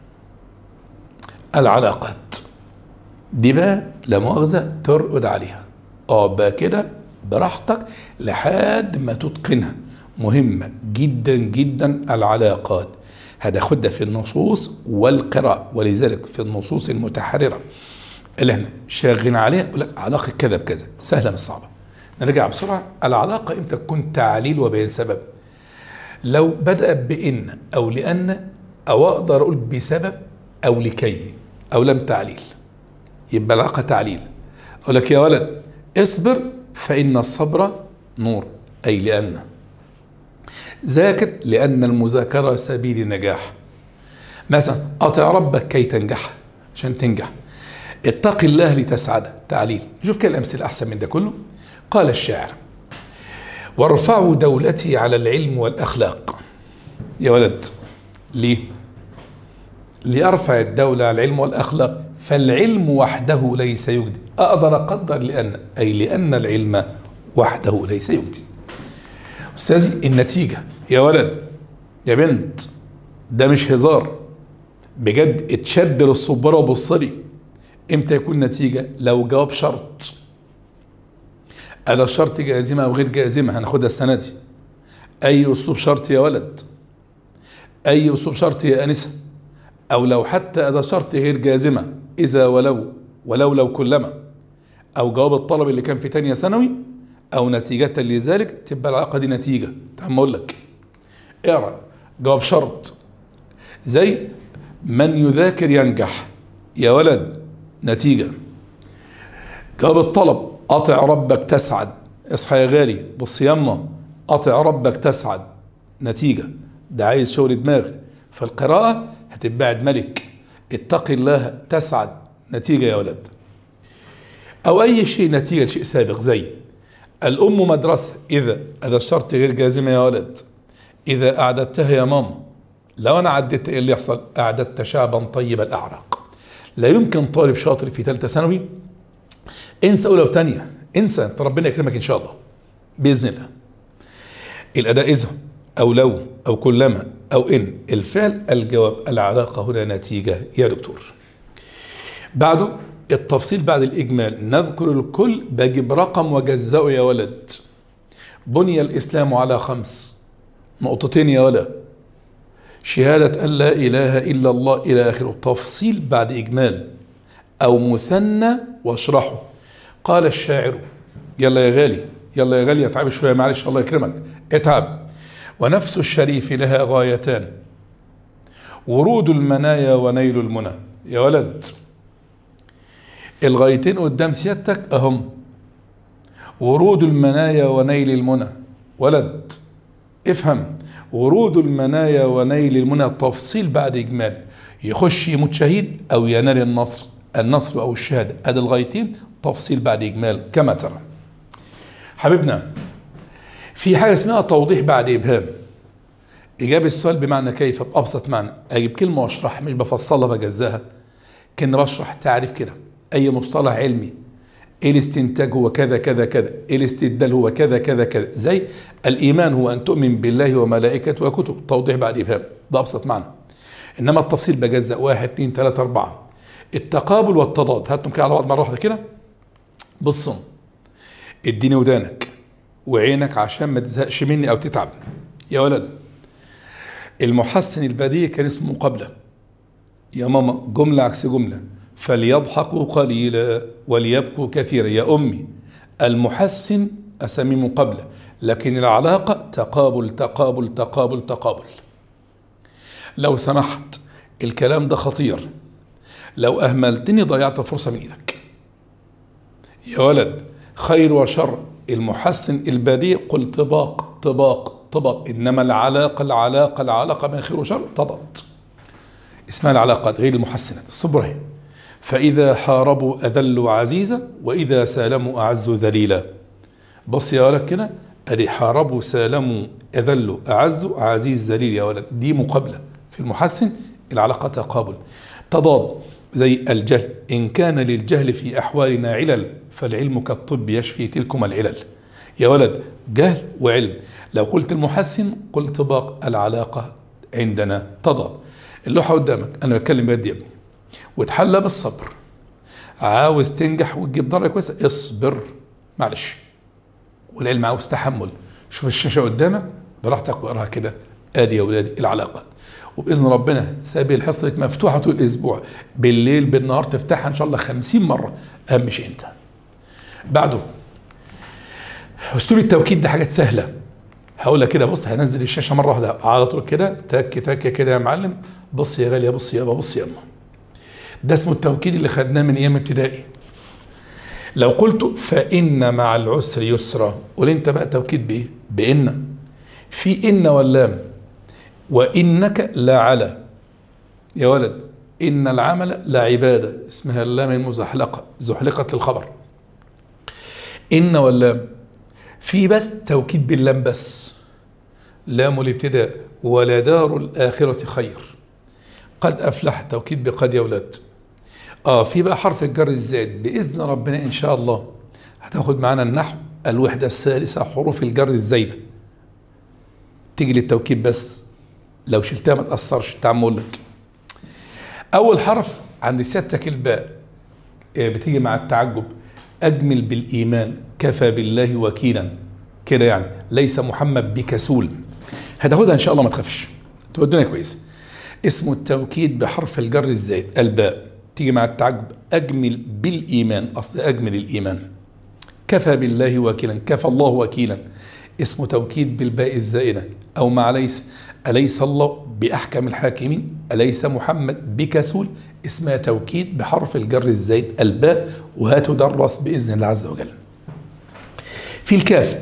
العلاقات دي بقى لا مؤاخذة ترقد عليها اه بقى كده براحتك لحد ما تتقنها مهمة جدا جدا العلاقات هتاخدها في النصوص والقراءة ولذلك في النصوص المتحررة اللي احنا شاغلين عليها يقول لك علاقة كذا بكذا سهلة مش صعبة نرجع بسرعة العلاقة امتى تكون تعليل وبيان سبب لو بدأ بإن أو لأن أو أقدر أقول بسبب أو لكي أو لم تعليل يبقى العلاقة تعليل أقول لك يا ولد اصبر فإن الصبر نور أي لأن ذاكر لأن المذاكرة سبيل النجاح مثلا أطع ربك كي تنجح عشان تنجح اتق الله لتسعد تعليل نشوف كده الأمثلة أحسن من ده كله قال الشاعر وارفعوا دولتي على العلم والأخلاق يا ولد ليه لأرفع الدولة على العلم والأخلاق فالعلم وحده ليس يجدي أقدر أقدر لأن أي لأن العلم وحده ليس يجدي أستاذي النتيجة يا ولد يا بنت ده مش هزار بجد اتشد للصبارة وبصلي امتى يكون نتيجة لو جواب شرط ألا شرط جازمة أو غير جازمة هناخدها السنة دي أي أسلوب شرط يا ولد أي أسلوب شرط يا أنسة أو لو حتى أداة شرط غير جازمة إذا ولو ولو لو كلما أو جواب الطلب اللي كان في تانية ثانوي أو نتيجة لذلك تبقى العلاقة دي نتيجة تعال أقول لك اقرأ جواب شرط زي من يذاكر ينجح يا ولد نتيجة جواب الطلب أطع ربك تسعد اصحى يا غالي بص يما أطع ربك تسعد نتيجة ده عايز شغل دماغ فالقراءة هتبعد ملك اتق الله تسعد نتيجة يا ولد أو أي شيء نتيجة لشيء سابق زي الأم مدرسة إذا هذا الشرط غير جازمة يا ولد إذا أعددتها يا ماما لو أنا عديت إيه اللي يحصل أعددت شعبا طيب الأعراق لا يمكن طالب شاطر في ثالثة ثانوي انسى أولى وثانية انسى ربنا يكرمك إن شاء الله بإذن الله الأداء إذا أو لو أو كلما أو إن الفعل الجواب العلاقة هنا نتيجة يا دكتور بعده التفصيل بعد الإجمال نذكر الكل بجيب رقم وجزأه يا ولد بني الإسلام على خمس نقطتين يا ولد شهادة أن لا إله إلا الله إلى آخره تفصيل بعد إجمال أو مثنى واشرحه قال الشاعر يلا يا غالي يلا يا غالي اتعب شوية معلش الله يكرمك اتعب ونفس الشريف لها غايتان ورود المنايا ونيل المنى يا ولد الغايتين قدام سيادتك اهم ورود المنايا ونيل المنى ولد افهم ورود المنايا ونيل المنى تفصيل بعد اجمال يخش يموت شهيد او ينال النصر النصر او الشهاده ادي الغايتين تفصيل بعد اجمال كما ترى حبيبنا في حاجه اسمها توضيح بعد ابهام اجابه السؤال بمعنى كيف بابسط معنى اجيب كلمه واشرح مش بفصلها بجزاها كان بشرح تعريف كده اي مصطلح علمي ايه الاستنتاج هو كذا كذا كذا ايه الاستدلال هو كذا كذا كذا زي الايمان هو ان تؤمن بالله وملائكته وكتب توضيح بعد ابهام ده ابسط معنى انما التفصيل بجزء واحد اثنين ثلاثة أربعة التقابل والتضاد هاتهم كده على بعض مرة واحدة كده بصوا اديني ودانك وعينك عشان ما تزهقش مني او تتعب يا ولد المحسن البديهي كان اسمه مقابلة يا ماما جملة عكس جملة فليضحكوا قليلا وليبكوا كثيرا يا أمي المحسن أسميه مقابلة لكن العلاقة تقابل تقابل تقابل تقابل لو سمحت الكلام ده خطير لو أهملتني ضيعت فرصة من إيدك يا ولد خير وشر المحسن البديع قل طباق طباق طبق إنما العلاقة العلاقة العلاقة بين خير وشر تضاد اسمها العلاقات غير المحسنات الصبر فإذا حاربوا أذلوا عزيزا وإذا سالموا أعزوا ذليلا بص يا ولد كده أدي حاربوا سالموا أذلوا أعزوا عزيز ذليل يا ولد دي مقابلة في المحسن العلاقة تقابل تضاد زي الجهل إن كان للجهل في أحوالنا علل فالعلم كالطب يشفي تلكم العلل يا ولد جهل وعلم لو قلت المحسن قلت باق العلاقة عندنا تضاد اللوحة قدامك أنا بتكلم بجد يا ابني وتحلى بالصبر عاوز تنجح وتجيب درجة كويسة اصبر معلش والعلم عاوز تحمل شوف الشاشة قدامك براحتك واقراها كده ادي يا ولادي العلاقات وباذن ربنا سابي الحصه لك مفتوحه طول الاسبوع بالليل بالنهار تفتحها ان شاء الله 50 مره اهم شيء انت بعده اسلوب التوكيد ده حاجات سهله هقول لك كده بص هنزل الشاشه مره واحده على طول كده تك تك كده يا معلم بص يا غاليه بص يابا بص يابا ده اسمه التوكيد اللي خدناه من ايام ابتدائي لو قلت فإن مع العسر يسرا قول انت بقى توكيد بايه؟ بإن في إن واللام وإنك لا على يا ولد إن العمل لا عبادة اسمها اللام المزحلقة زحلقة للخبر إن واللام في بس توكيد باللام بس لام الابتداء ولا دار الآخرة خير قد أفلح توكيد بقد يا ولاد اه في بقى حرف الجر الزائد باذن ربنا ان شاء الله هتاخد معانا النحو الوحده الثالثه حروف الجر الزايده تيجي للتوكيد بس لو شلتها ما تاثرش تعال اقول لك اول حرف عند سيادتك الباء بتيجي مع التعجب اجمل بالايمان كفى بالله وكيلا كده يعني ليس محمد بكسول هتاخدها ان شاء الله ما تخافش تبقى الدنيا كويسه اسمه التوكيد بحرف الجر الزائد الباء تيجي مع التعجب أجمل بالإيمان أصل أجمل الإيمان كفى بالله وكيلا كفى الله وكيلا اسمه توكيد بالباء الزائدة أو مع ليس أليس الله بأحكم الحاكمين أليس محمد بكسول اسمها توكيد بحرف الجر الزايد الباء وهتدرس بإذن الله عز وجل في الكاف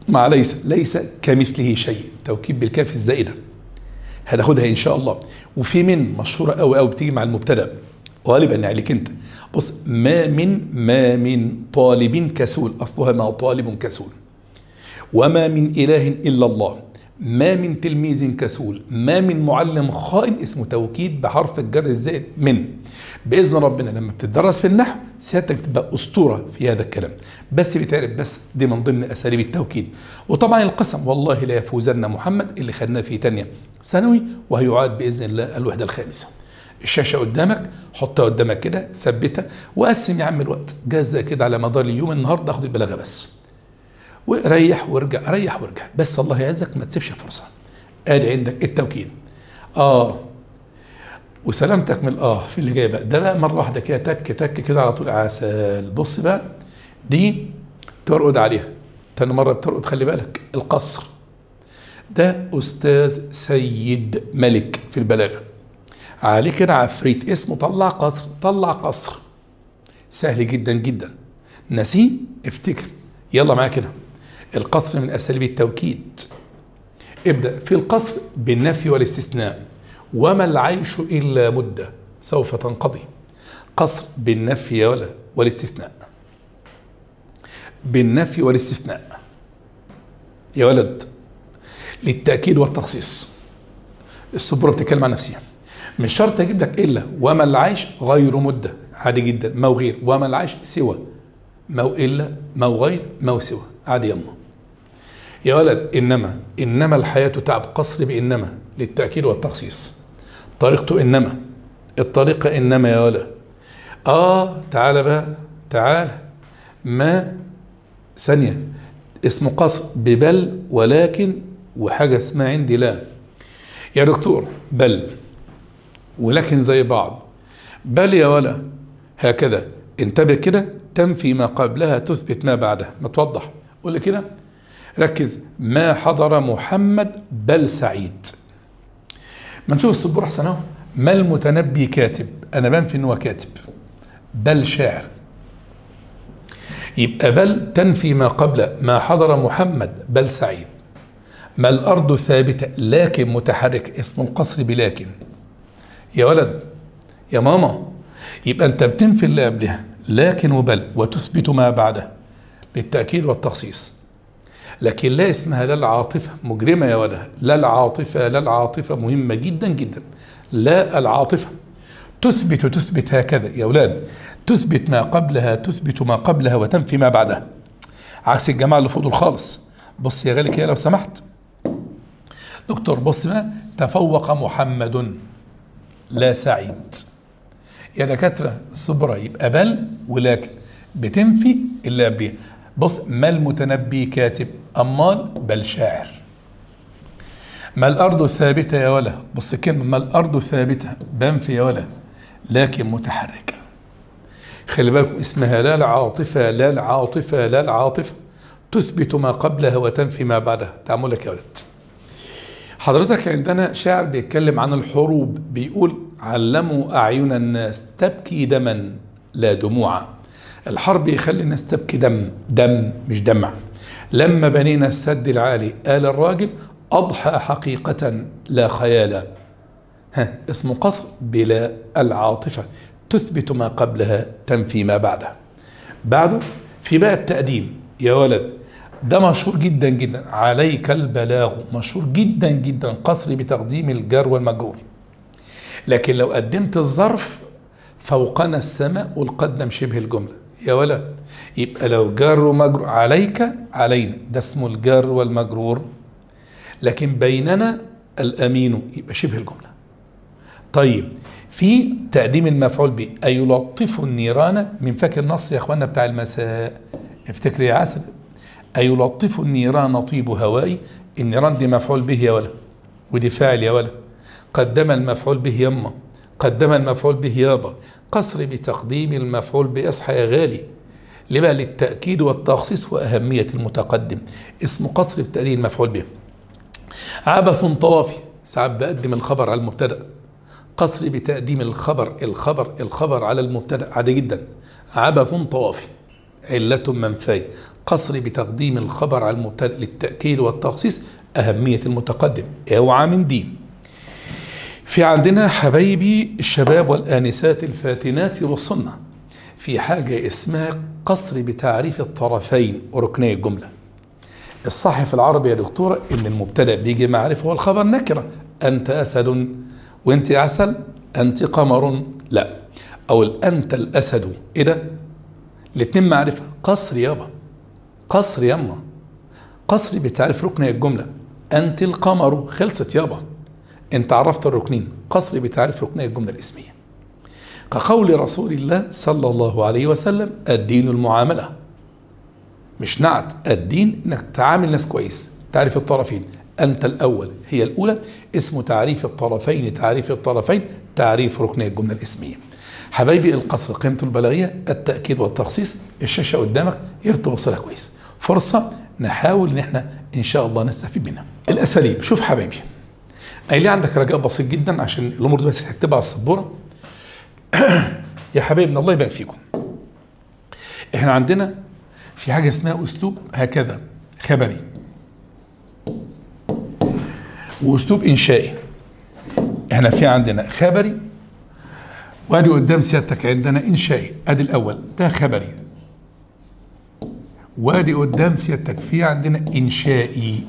مع ليس ليس كمثله شيء توكيد بالكاف الزائدة هتاخدها إن شاء الله وفي من مشهورة أوي أوي بتيجي مع المبتدأ غالبا عليك أنت بص ما من ما من طالب كسول أصلها ما طالب كسول وما من إله إلا الله ما من تلميذ كسول ما من معلم خائن اسمه توكيد بحرف الجر الزائد من باذن ربنا لما بتدرس في النحو سيادتك تبقى اسطوره في هذا الكلام بس بتعرف بس دي من ضمن اساليب التوكيد وطبعا القسم والله لا يفوزن محمد اللي خدناه في تانية ثانوي وهيعاد باذن الله الوحده الخامسه الشاشه قدامك حطها قدامك كده ثبتها وقسم يا عم الوقت جاز كده على مدار اليوم النهارده اخد البلاغه بس وريح وارجع ريح وارجع بس الله يعزك ما تسيبش فرصه ادي عندك التوكيد اه وسلامتك من الاه في اللي جاي بقى ده بقى مره واحده كده تك تك كده على طول عسل بص بقى دي ترقد عليها تاني مره بترقد خلي بالك القصر ده استاذ سيد ملك في البلاغه عليه كده عفريت اسمه طلع قصر طلع قصر سهل جدا جدا نسيه افتكر يلا معايا كده القصر من اساليب التوكيد ابدا في القصر بالنفي والاستثناء وما العيش الا مده سوف تنقضي قصر بالنفي ولا والاستثناء بالنفي والاستثناء يا ولد للتاكيد والتخصيص السبوره بتتكلم عن نفسها مش شرط اجيب لك الا وما العيش غير مده عادي جدا ما وغير وما العيش سوى ما الا ما غير ما سوى عادي يما يا ولد انما انما الحياه تعب قصر بانما للتاكيد والتخصيص طريقته انما الطريقه انما يا ولد اه تعالى بقى تعالى ما ثانيه اسمه قصر ببل ولكن وحاجه اسمها عندي لا يا دكتور بل ولكن زي بعض بل يا ولا هكذا انتبه كده تنفي ما قبلها تثبت ما بعدها ما توضح قول لي كده ركز ما حضر محمد بل سعيد ما نشوف السبور احسن اهو ما المتنبي كاتب انا بنفي ان هو كاتب بل شاعر يبقى بل تنفي ما قبل ما حضر محمد بل سعيد ما الارض ثابته لكن متحرك اسم القصر بلكن يا ولد يا ماما يبقى انت بتنفي اللي قبلها لكن وبل وتثبت ما بعدها بالتأكيد والتخصيص لكن لا اسمها لا العاطفة مجرمة يا ولد لا العاطفة لا العاطفة مهمة جدا جدا لا العاطفة تثبت تثبت هكذا يا أولاد تثبت ما قبلها تثبت ما قبلها وتنفي ما بعدها عكس الجماعة اللي فوق خالص بص يا غالي كده لو سمحت دكتور بص بقى تفوق محمد لا سعيد يا دكاترة الصبرة يبقى بل ولكن بتنفي اللي قبلها بص ما المتنبي كاتب أمال بل شاعر ما الأرض ثابتة يا ولا بص كلمة ما الأرض ثابتة بنفي يا ولا لكن متحركة خلي بالكم اسمها لا العاطفة لا العاطفة لا العاطفة تثبت ما قبلها وتنفي ما بعدها تعملك يا ولد حضرتك عندنا شاعر بيتكلم عن الحروب بيقول علموا أعين الناس تبكي دما لا دموعا الحرب يخلي الناس تبكي دم دم مش دمع لما بنينا السد العالي قال الراجل أضحى حقيقة لا خيالا ها اسم قصر بلا العاطفة تثبت ما قبلها تنفي ما بعدها بعده في بقى التقديم يا ولد ده مشهور جدا جدا عليك البلاغ مشهور جدا جدا قصري بتقديم الجار والمجرور لكن لو قدمت الظرف فوقنا السماء والقدم شبه الجملة يا ولد يبقى لو جار ومجرور عليك علينا ده اسمه الجار والمجرور لكن بيننا الأمين يبقى شبه الجملة طيب في تقديم المفعول به أيلطف النيران من فاكر النص يا اخوانا بتاع المساء افتكر يا عسل أيلطف النيران طيب هوائي النيران دي مفعول به يا ولا ودي فاعل يا ولا قدم المفعول به يما قدم المفعول به يابا قصر بتقديم المفعول به اصحى يا غالي لما للتأكيد والتخصيص وأهمية المتقدم اسم قصر بتقديم المفعول به عبث طوافي ساعات بقدم الخبر على المبتدأ قصر بتقديم الخبر الخبر الخبر على المبتدأ عادي جدا عبث طوافي علة منفاي قصر بتقديم الخبر على المبتدأ للتأكيد والتخصيص أهمية المتقدم اوعى من دين في عندنا حبايبي الشباب والآنسات الفاتنات والصنة في حاجة اسمها قصر بتعريف الطرفين وركني الجملة الصح في العربي يا دكتورة إن المبتدأ بيجي معرفة والخبر نكرة أنت أسد وأنت عسل أنت قمر لا أو أنت الأسد إيه ده؟ الاتنين معرفة قصر يابا قصر يما قصر بتعريف ركن الجملة أنت القمر خلصت يابا أنت عرفت الركنين قصر بتعريف ركن الجملة الاسمية كقول رسول الله صلى الله عليه وسلم الدين المعاملة مش نعت الدين انك تعامل ناس كويس تعرف الطرفين انت الاول هي الاولى اسمه تعريف الطرفين تعريف الطرفين تعريف ركن الجمله الاسميه حبايبي القصر قيمته البلاغيه التاكيد والتخصيص الشاشه قدامك يرتبط لها كويس فرصه نحاول ان احنا ان شاء الله نستفيد منها الاساليب شوف حبايبي قايل لي عندك رجاء بسيط جدا عشان الامور دي بس هكتبها على السبوره يا حبايبنا الله يبارك فيكم احنا عندنا في حاجه اسمها اسلوب هكذا خبري واسلوب انشائي احنا في عندنا خبري وادي قدام سيادتك عندنا انشائي ادي الاول ده خبري وادي قدام سيادتك في عندنا انشائي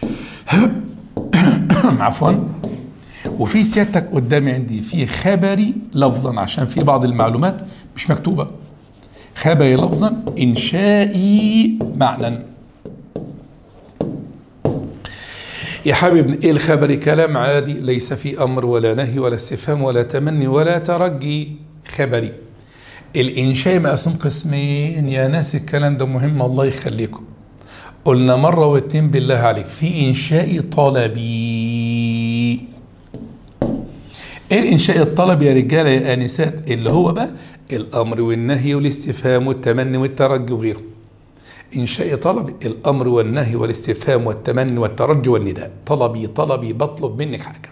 عفوا وفي سيادتك قدامي عندي في خبري لفظا عشان في بعض المعلومات مش مكتوبه خبري لفظا انشائي معنى يا حبيبنا ايه الخبري كلام عادي ليس في امر ولا نهي ولا استفهام ولا تمني ولا ترجي خبري الانشاء مقسوم قسمين يا ناس الكلام ده مهم الله يخليكم قلنا مرة واتنين بالله عليك في إنشاء طلبي ايه الإنشاء الطلبي يا رجالة يا آنسات اللي هو بقى الأمر والنهي والاستفهام والتمني والترجي وغيره إنشاء طلبي الأمر والنهي والاستفهام والتمني والترجي والنداء طلبي طلبي بطلب منك حاجة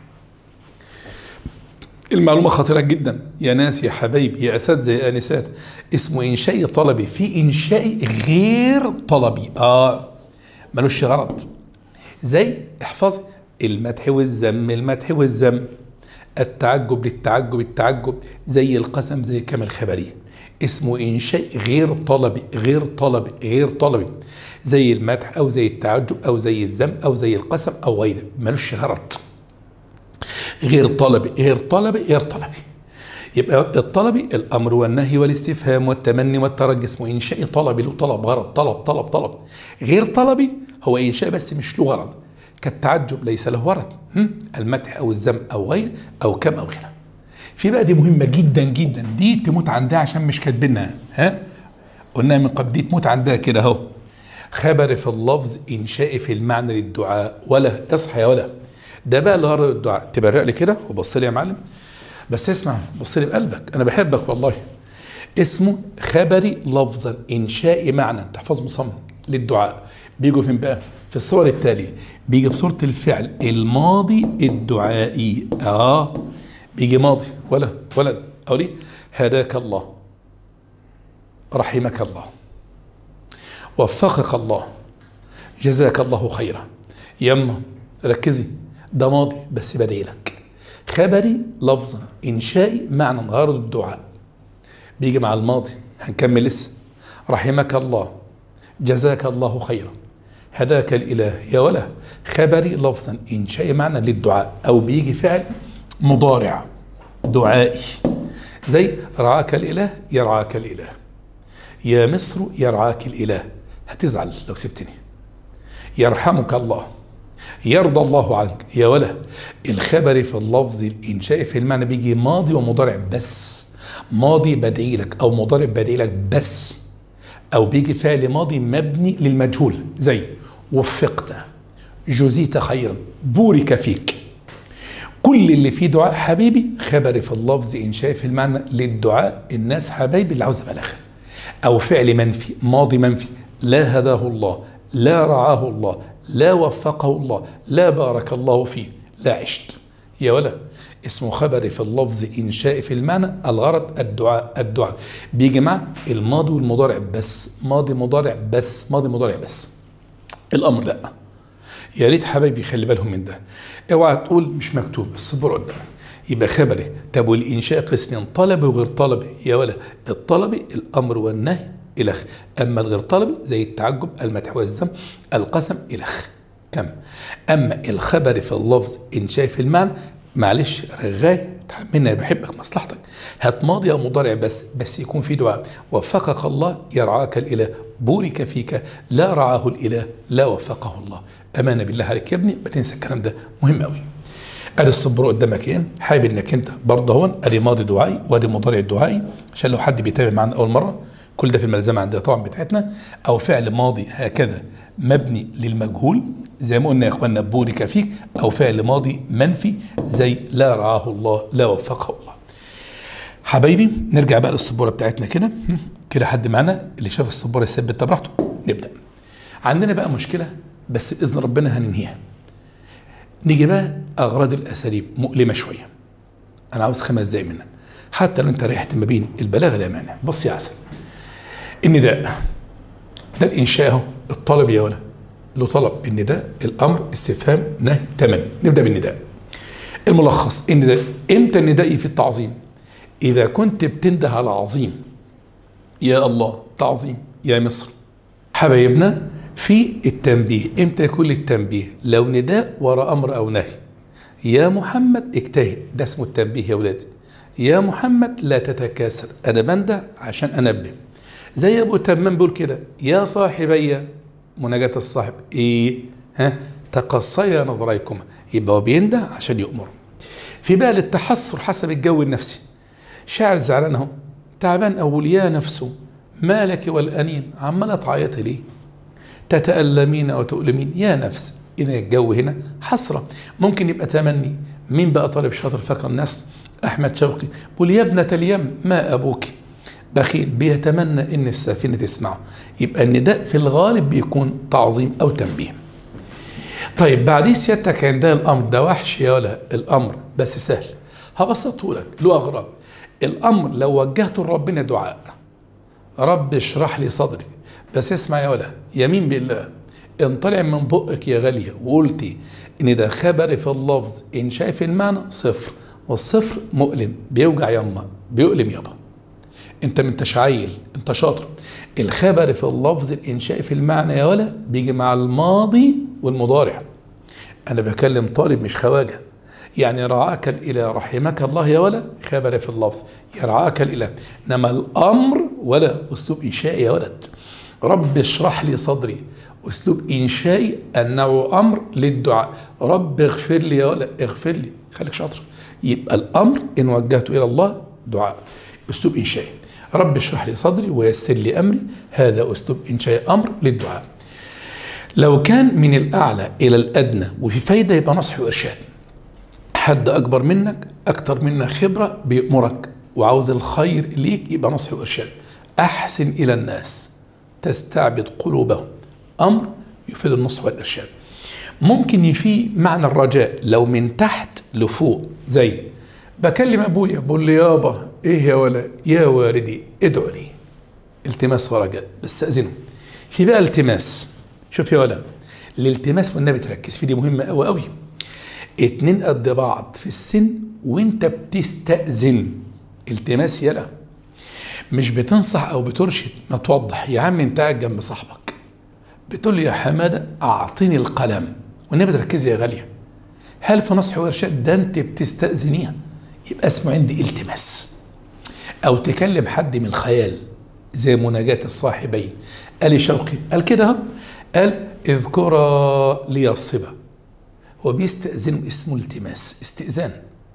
المعلومة خطيرة جدا يا ناس يا حبايبي يا أساتذة يا آنسات اسمه إنشاء طلبي في إنشاء غير طلبي آه ملوش غرض زي احفظ المدح والذم المدح والذم التعجب للتعجب التعجب زي القسم زي كما الخبرية اسمه إنشاء غير طلبي غير طلبي غير طلبي زي المدح أو زي التعجب أو زي الذم أو زي القسم أو غيره ملوش غرض غير طلبي غير طلبي غير طلبي يبقى الطلبي الامر والنهي والاستفهام والتمني والترجي اسمه انشاء طلبي له طلب غرض طلب طلب طلب غير طلبي هو انشاء بس مش له غرض كالتعجب ليس له غرض المدح او الذم او غير او كم او غيره في بقى دي مهمه جدا جدا دي تموت عندها عشان مش كاتبينها ها قلنا من قبل دي تموت عندها كده اهو خبر في اللفظ انشاء في المعنى للدعاء ولا اصحى يا ولا ده بقى اللي غرض الدعاء تبرق لي كده وبص لي يا معلم بس اسمع بص لي بقلبك انا بحبك والله اسمه خبري لفظا انشاء معنى تحفظ مصمم للدعاء بيجوا فين بقى في الصور التالية بيجي في صورة الفعل الماضي الدعائي اه بيجي ماضي ولا ولد او ليه هداك الله رحمك الله وفقك الله جزاك الله خيرا يما ركزي ده ماضي بس بدعي لك خبري لفظا انشائي معنى غرض الدعاء بيجي مع الماضي هنكمل لسه رحمك الله جزاك الله خيرا هداك الاله يا ولا خبري لفظا انشائي معنى للدعاء او بيجي فعل مضارع دعائي زي رعاك الاله يرعاك الاله يا مصر يرعاك الاله هتزعل لو سبتني يرحمك الله يرضى الله عنك يا ولا الخبر في اللفظ الانشائي في المعنى بيجي ماضي ومضارع بس ماضي بدعي لك او مضارع بدعي لك بس او بيجي فعل ماضي مبني للمجهول زي وفقت جزيت خيرا بورك فيك كل اللي فيه دعاء حبيبي خبر في اللفظ انشائي في المعنى للدعاء الناس حبايبي اللي عاوز ابلغها او فعل منفي ماضي منفي لا هداه الله لا رعاه الله لا وفقه الله لا بارك الله فيه لا عشت يا ولا اسمه خبر في اللفظ إنشاء في المعنى الغرض الدعاء الدعاء بيجي مع الماضي والمضارع بس ماضي مضارع بس ماضي مضارع بس الأمر لا يا ريت حبايبي خلي بالهم من ده اوعى تقول مش مكتوب الصبر قدامك يبقى خبري طب والإنشاء قسمين طلبي وغير طلبي يا ولا الطلبي الأمر والنهي إلخ أما الغير طلبي زي التعجب المدح والذم القسم إلخ كم أما الخبر في اللفظ إنشاء في المعنى معلش رغاي تحملنا بحبك مصلحتك هات ماضي او مضارع بس بس يكون في دعاء وفقك الله يرعاك الاله بورك فيك لا رعاه الاله لا وفقه الله امانه بالله عليك يا ابني ما تنسى الكلام ده مهم قوي ادي الصبر قدامك ايه حابب انك انت برضه هون ادي ماضي دعائي وادي مضارع دعائي عشان لو حد بيتابع معانا اول مره كل ده في الملزمه عندنا طبعا بتاعتنا او فعل ماضي هكذا مبني للمجهول زي ما قلنا يا اخواننا بورك فيك او فعل ماضي منفي زي لا رعاه الله لا وفقه الله حبايبي نرجع بقى للسبوره بتاعتنا كده كده حد معانا اللي شاف السبوره يثبت براحته نبدا عندنا بقى مشكله بس باذن ربنا هننهيها نيجي بقى اغراض الاساليب مؤلمه شويه انا عاوز خمس دقايق منك حتى لو انت ريحت ما بين البلاغه لا مانع بص يا عسل النداء ده الانشاء اهو الطلب يا ولا له طلب النداء الامر استفهام نهي تمام نبدا بالنداء الملخص النداء امتى النداء في التعظيم اذا كنت بتنده على عظيم يا الله تعظيم يا مصر حبايبنا في التنبيه امتى يكون التنبيه لو نداء وراء امر او نهي يا محمد اجتهد ده اسمه التنبيه يا ولادي يا محمد لا تتكاسل انا بنده عشان انبه زي ابو تمام بيقول كده يا صاحبي مناجاة الصاحب ايه ها تقصيا نظريكما يبقى هو بينده عشان يؤمر في بقى للتحسر حسب الجو النفسي شاعر زعلان اهو تعبان اقول يا نفسه مالك والانين عماله تعيطي ليه تتألمين أو تؤلمين يا نفس إن الجو هنا حسرة ممكن يبقى تمني مين بقى طالب شاطر فاكر الناس أحمد شوقي بيقول يا ابنة اليم ما أبوك بخيل بيتمنى إن السفينة تسمعه يبقى النداء في الغالب بيكون تعظيم أو تنبيه طيب بعديه سيادتك عندها الأمر ده وحش يا ولا الأمر بس سهل هبسطه لك له أغراض الأمر لو وجهته لربنا دعاء رب اشرح لي صدري بس اسمع يا ولا يمين بالله ان طلع من بقك يا غالية وقلتي ان ده خبر في اللفظ ان شايف المعنى صفر والصفر مؤلم بيوجع يما بيؤلم يابا انت ما انتش عيل انت شاطر الخبر في اللفظ الانشاء في المعنى يا ولا بيجي مع الماضي والمضارع انا بكلم طالب مش خواجه يعني رعاك الاله رحمك الله يا ولا خبر في اللفظ يرعاك الاله انما الامر ولا اسلوب انشائي يا ولد رب اشرح لي صدري اسلوب انشائي انه امر للدعاء رب اغفر لي يا ولا اغفر لي خليك شاطر يبقى الامر ان وجهته الى الله دعاء اسلوب انشائي رب اشرح لي صدري ويسر لي امري هذا اسلوب انشائي امر للدعاء لو كان من الاعلى الى الادنى وفي فايده يبقى نصح وارشاد حد اكبر منك اكتر منك خبره بيامرك وعاوز الخير ليك يبقى نصح وارشاد احسن الى الناس تستعبد قلوبهم امر يفيد النصح والارشاد ممكن يفي معنى الرجاء لو من تحت لفوق زي بكلم ابويا بقول لي يابا ايه يا ولا يا والدي ادعوا لي التماس ورجاء بستاذنه في بقى التماس شوف يا ولا الالتماس والنبي تركز فيه دي مهمه قوي قوي اتنين قد بعض في السن وانت بتستأذن التماس يلا مش بتنصح او بترشد ما توضح يا عم انت قاعد جنب صاحبك بتقول له يا حماده اعطيني القلم والنبي تركزي يا غاليه هل في نصح وارشاد ده انت بتستاذنيها يبقى اسمه عندي التماس او تكلم حد من الخيال زي مناجاة الصاحبين قال شوقي قال كده اهو قال اذكرا لي الصبا هو بيستأذن اسمه التماس استئذان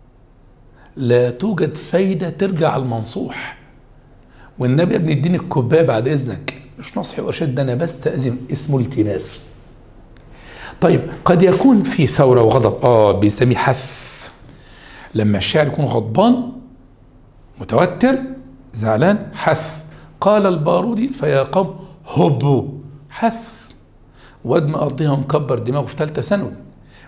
لا توجد فايدة ترجع المنصوح والنبي يا ابني اديني الكوبايه بعد اذنك مش نصحي وارشاد ده انا بستاذن اسمه التماس طيب قد يكون في ثوره وغضب اه بنسميه حث لما الشاعر يكون غضبان متوتر زعلان حث قال البارودي فيا قوم هبوا حث واد مقضيها مكبر دماغه في ثالثه ثانوي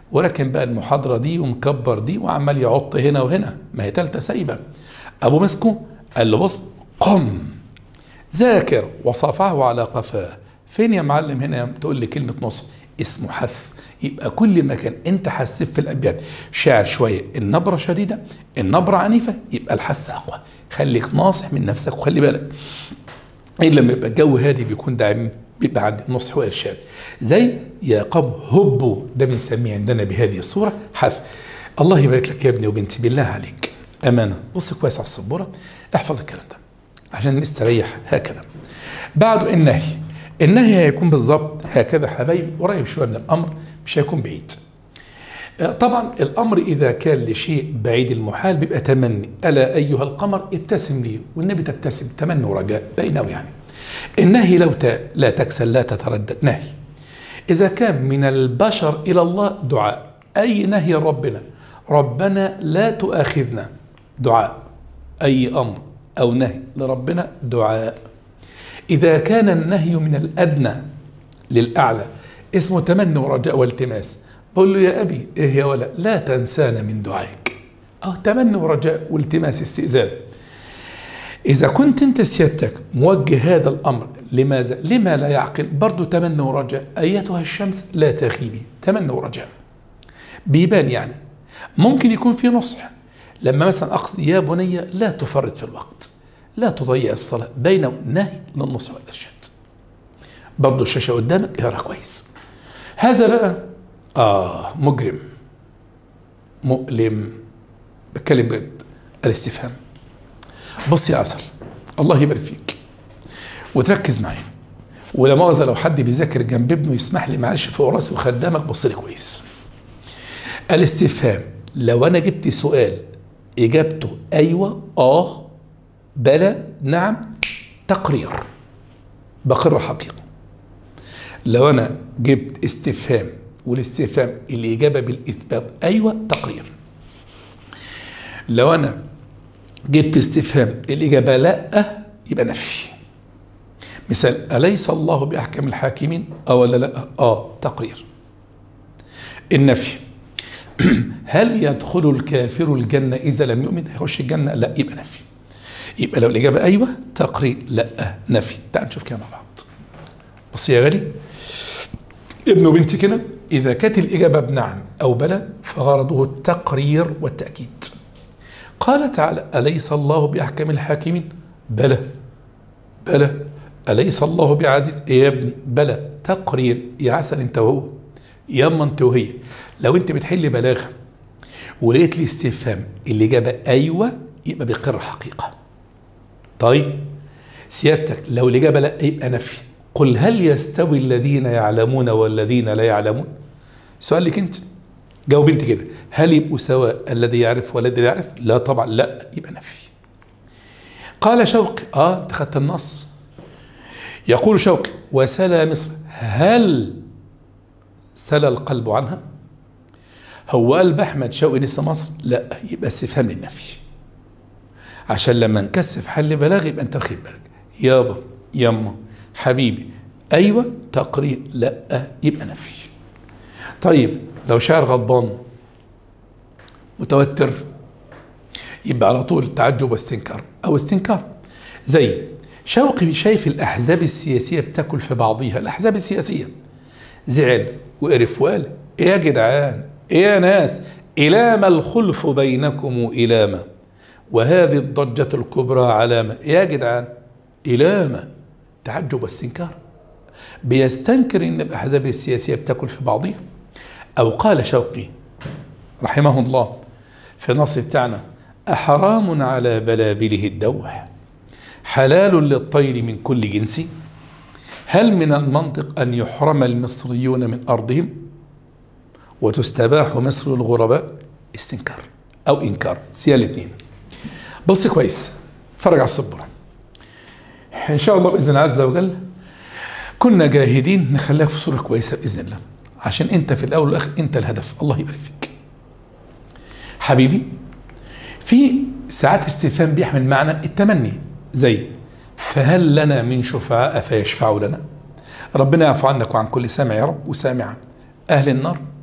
وركن بقى المحاضرة دي ومكبر دي وعمال يعط هنا وهنا ما هي تالتة سايبة أبو مسكو قال له بص قم ذاكر وصفعه على قفاه فين يا معلم هنا تقول لي كلمة نص اسمه حث يبقى كل ما كان انت حسيت في الابيات شاعر شويه النبره شديده النبره عنيفه يبقى الحث اقوى خليك ناصح من نفسك وخلي بالك الا لما يبقى الجو هادي بيكون داعم بيبقى عندي نصح وارشاد زي يا قوم هبوا ده بنسميه عندنا بهذه الصوره حث الله يبارك لك يا ابني وبنتي بالله عليك امانه بص كويس على السبوره احفظ الكلام ده عشان نستريح هكذا بعده النهي النهي هيكون بالظبط هكذا حبايبي قريب شويه من الامر مش هيكون بعيد طبعا الامر اذا كان لشيء بعيد المحال بيبقى تمني الا ايها القمر ابتسم لي والنبي تبتسم تمني ورجاء بينه يعني النهي لو ت... لا تكسل لا تتردد نهي اذا كان من البشر الى الله دعاء اي نهي ربنا ربنا لا تؤاخذنا دعاء اي امر او نهي لربنا دعاء إذا كان النهي من الأدنى للأعلى اسمه تمني ورجاء والتماس بقول له يا أبي إيه يا ولا لا تنسانا من دعائك أو تمني ورجاء والتماس استئذان إذا كنت أنت سيادتك موجه هذا الأمر لماذا؟ لما لا يعقل برضو تمني ورجاء أيتها الشمس لا تغيبي تمني ورجاء بيبان يعني ممكن يكون في نصح لما مثلا أقصد يا بني لا تفرط في الوقت لا تضيع الصلاة بين نهي للنصح والإرشاد برضه الشاشة قدامك اقرا كويس هذا بقى آه مجرم مؤلم بتكلم بجد الاستفهام بص يا عسل الله يبارك فيك وتركز معايا ولا مؤاخذة لو حد بيذاكر جنب ابنه يسمح لي معلش فوق راسي وخدامك بص لي كويس الاستفهام لو انا جبت سؤال اجابته ايوه اه بلى نعم تقرير بقر حقيقة لو أنا جبت استفهام والاستفهام الإجابة بالإثبات أيوة تقرير لو أنا جبت استفهام الإجابة لا يبقى نفي مثال أليس الله بأحكم الحاكمين أو ولا لا آه تقرير النفي هل يدخل الكافر الجنة إذا لم يؤمن هيخش الجنة لا يبقى نفي يبقى لو الإجابة أيوة تقرير لا نفي تعال نشوف كده مع بعض بص يا غالي ابن وبنتي كده إذا كانت الإجابة بنعم أو بلى فغرضه التقرير والتأكيد قال تعالى أليس الله بأحكم الحاكمين بلى بلى أليس الله بعزيز يا ابني بلى تقرير يا عسل انت وهو يا اما انت وهي لو انت بتحل بلاغه ولقيت لي استفهام الإجابة أيوة يبقى بيقر حقيقة طيب سيادتك لو الإجابة لا يبقى نفي قل هل يستوي الذين يعلمون والذين لا يعلمون سؤال لك انت جاوب انت كده هل يبقوا سواء الذي يعرف والذي لا يعرف لا طبعا لا يبقى نفي قال شوقي اه انت خدت النص يقول شوقي وسلى مصر هل سلى القلب عنها هو قلب احمد شوقي لسه مصر لا يبقى استفهام للنفي عشان لما نكثف حل بلاغ يبقى انت واخد بالك يابا يما حبيبي ايوه تقرير لا يبقى نفي طيب لو شاعر غضبان متوتر يبقى على طول تعجب واستنكار او استنكار زي شوقي شايف الاحزاب السياسيه بتاكل في بعضيها الاحزاب السياسيه زعل وقرف وقال ايه يا جدعان ايه يا ناس الى ما الخلف بينكم الى ما وهذه الضجة الكبرى علامة يا جدعان إلامة تعجب واستنكار بيستنكر ان الاحزاب السياسيه بتاكل في بعضها او قال شوقي رحمه الله في النص بتاعنا احرام على بلابله الدوح حلال للطير من كل جنس هل من المنطق ان يحرم المصريون من ارضهم وتستباح مصر الغرباء استنكار او انكار سيال الاثنين بص كويس اتفرج على السبوره ان شاء الله باذن الله عز وجل كنا جاهدين نخليها في صوره كويسه باذن الله عشان انت في الاول والاخر انت الهدف الله يبارك فيك حبيبي في ساعات استفهام بيحمل معنى التمني زي فهل لنا من شفعاء فيشفعوا لنا ربنا يعفو عنك وعن كل سامع يا رب وسامعا اهل النار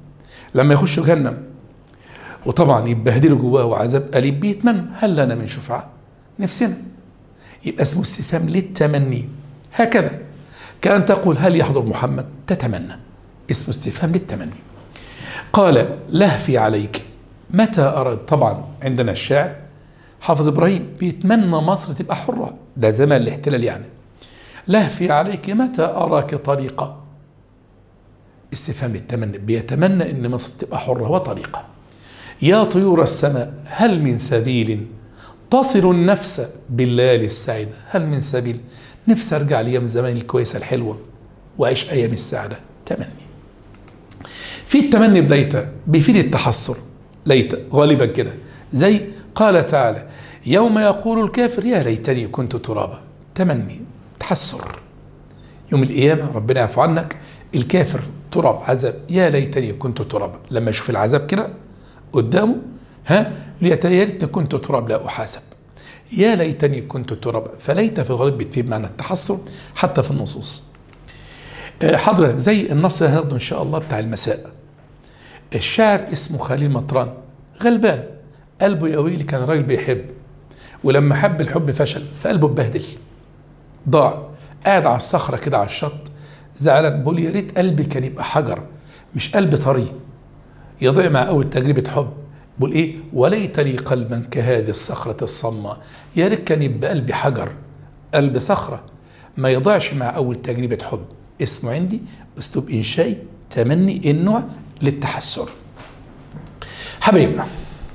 لما يخشوا جهنم وطبعا يتبهدلوا جواه وعذاب أليم بيتمنوا هل لنا من شفعاء نفسنا يبقى اسمه استفهام للتمني هكذا كأن تقول هل يحضر محمد تتمنى اسمه استفهام للتمني قال لهفي عليك متى أراد طبعا عندنا الشاعر حافظ إبراهيم بيتمنى مصر تبقى حرة ده زمان الاحتلال يعني لهفي عليك متى أراك طليقة استفهام للتمني بيتمنى ان مصر تبقى حرة وطليقة يا طيور السماء هل من سبيل تصل النفس بالليالي السعيدة هل من سبيل نفسي ارجع لايام زمان الكويسة الحلوة واعيش ايام السعادة تمني في التمني بدايته بيفيد التحسر ليت غالبا كده زي قال تعالى يوم يقول الكافر يا ليتني كنت ترابا تمني تحسر يوم القيامة ربنا يعفو عنك الكافر تراب عذاب يا ليتني كنت ترابا لما يشوف العذاب كده قدامه ها يا ليتني كنت تراب لا احاسب يا ليتني كنت ترابا فليت في الغالب بتفيد معنى التحسر حتى في النصوص حضرتك زي النص اللي هناخده ان شاء الله بتاع المساء الشاعر اسمه خليل مطران غلبان قلبه يا ويلي كان راجل بيحب ولما حب الحب فشل فقلبه اتبهدل ضاع قاعد على الصخره كده على الشط زعلان بقول يا ريت قلبي كان يبقى حجر مش قلب طري يضيع مع اول تجربه حب بقول ايه وليت لي قلبا كهذه الصخره الصماء يا ريت كان يبقى قلبي حجر قلب صخره ما يضيعش مع اول تجربه حب اسمه عندي اسلوب انشائي تمني النوع للتحسر حبايبنا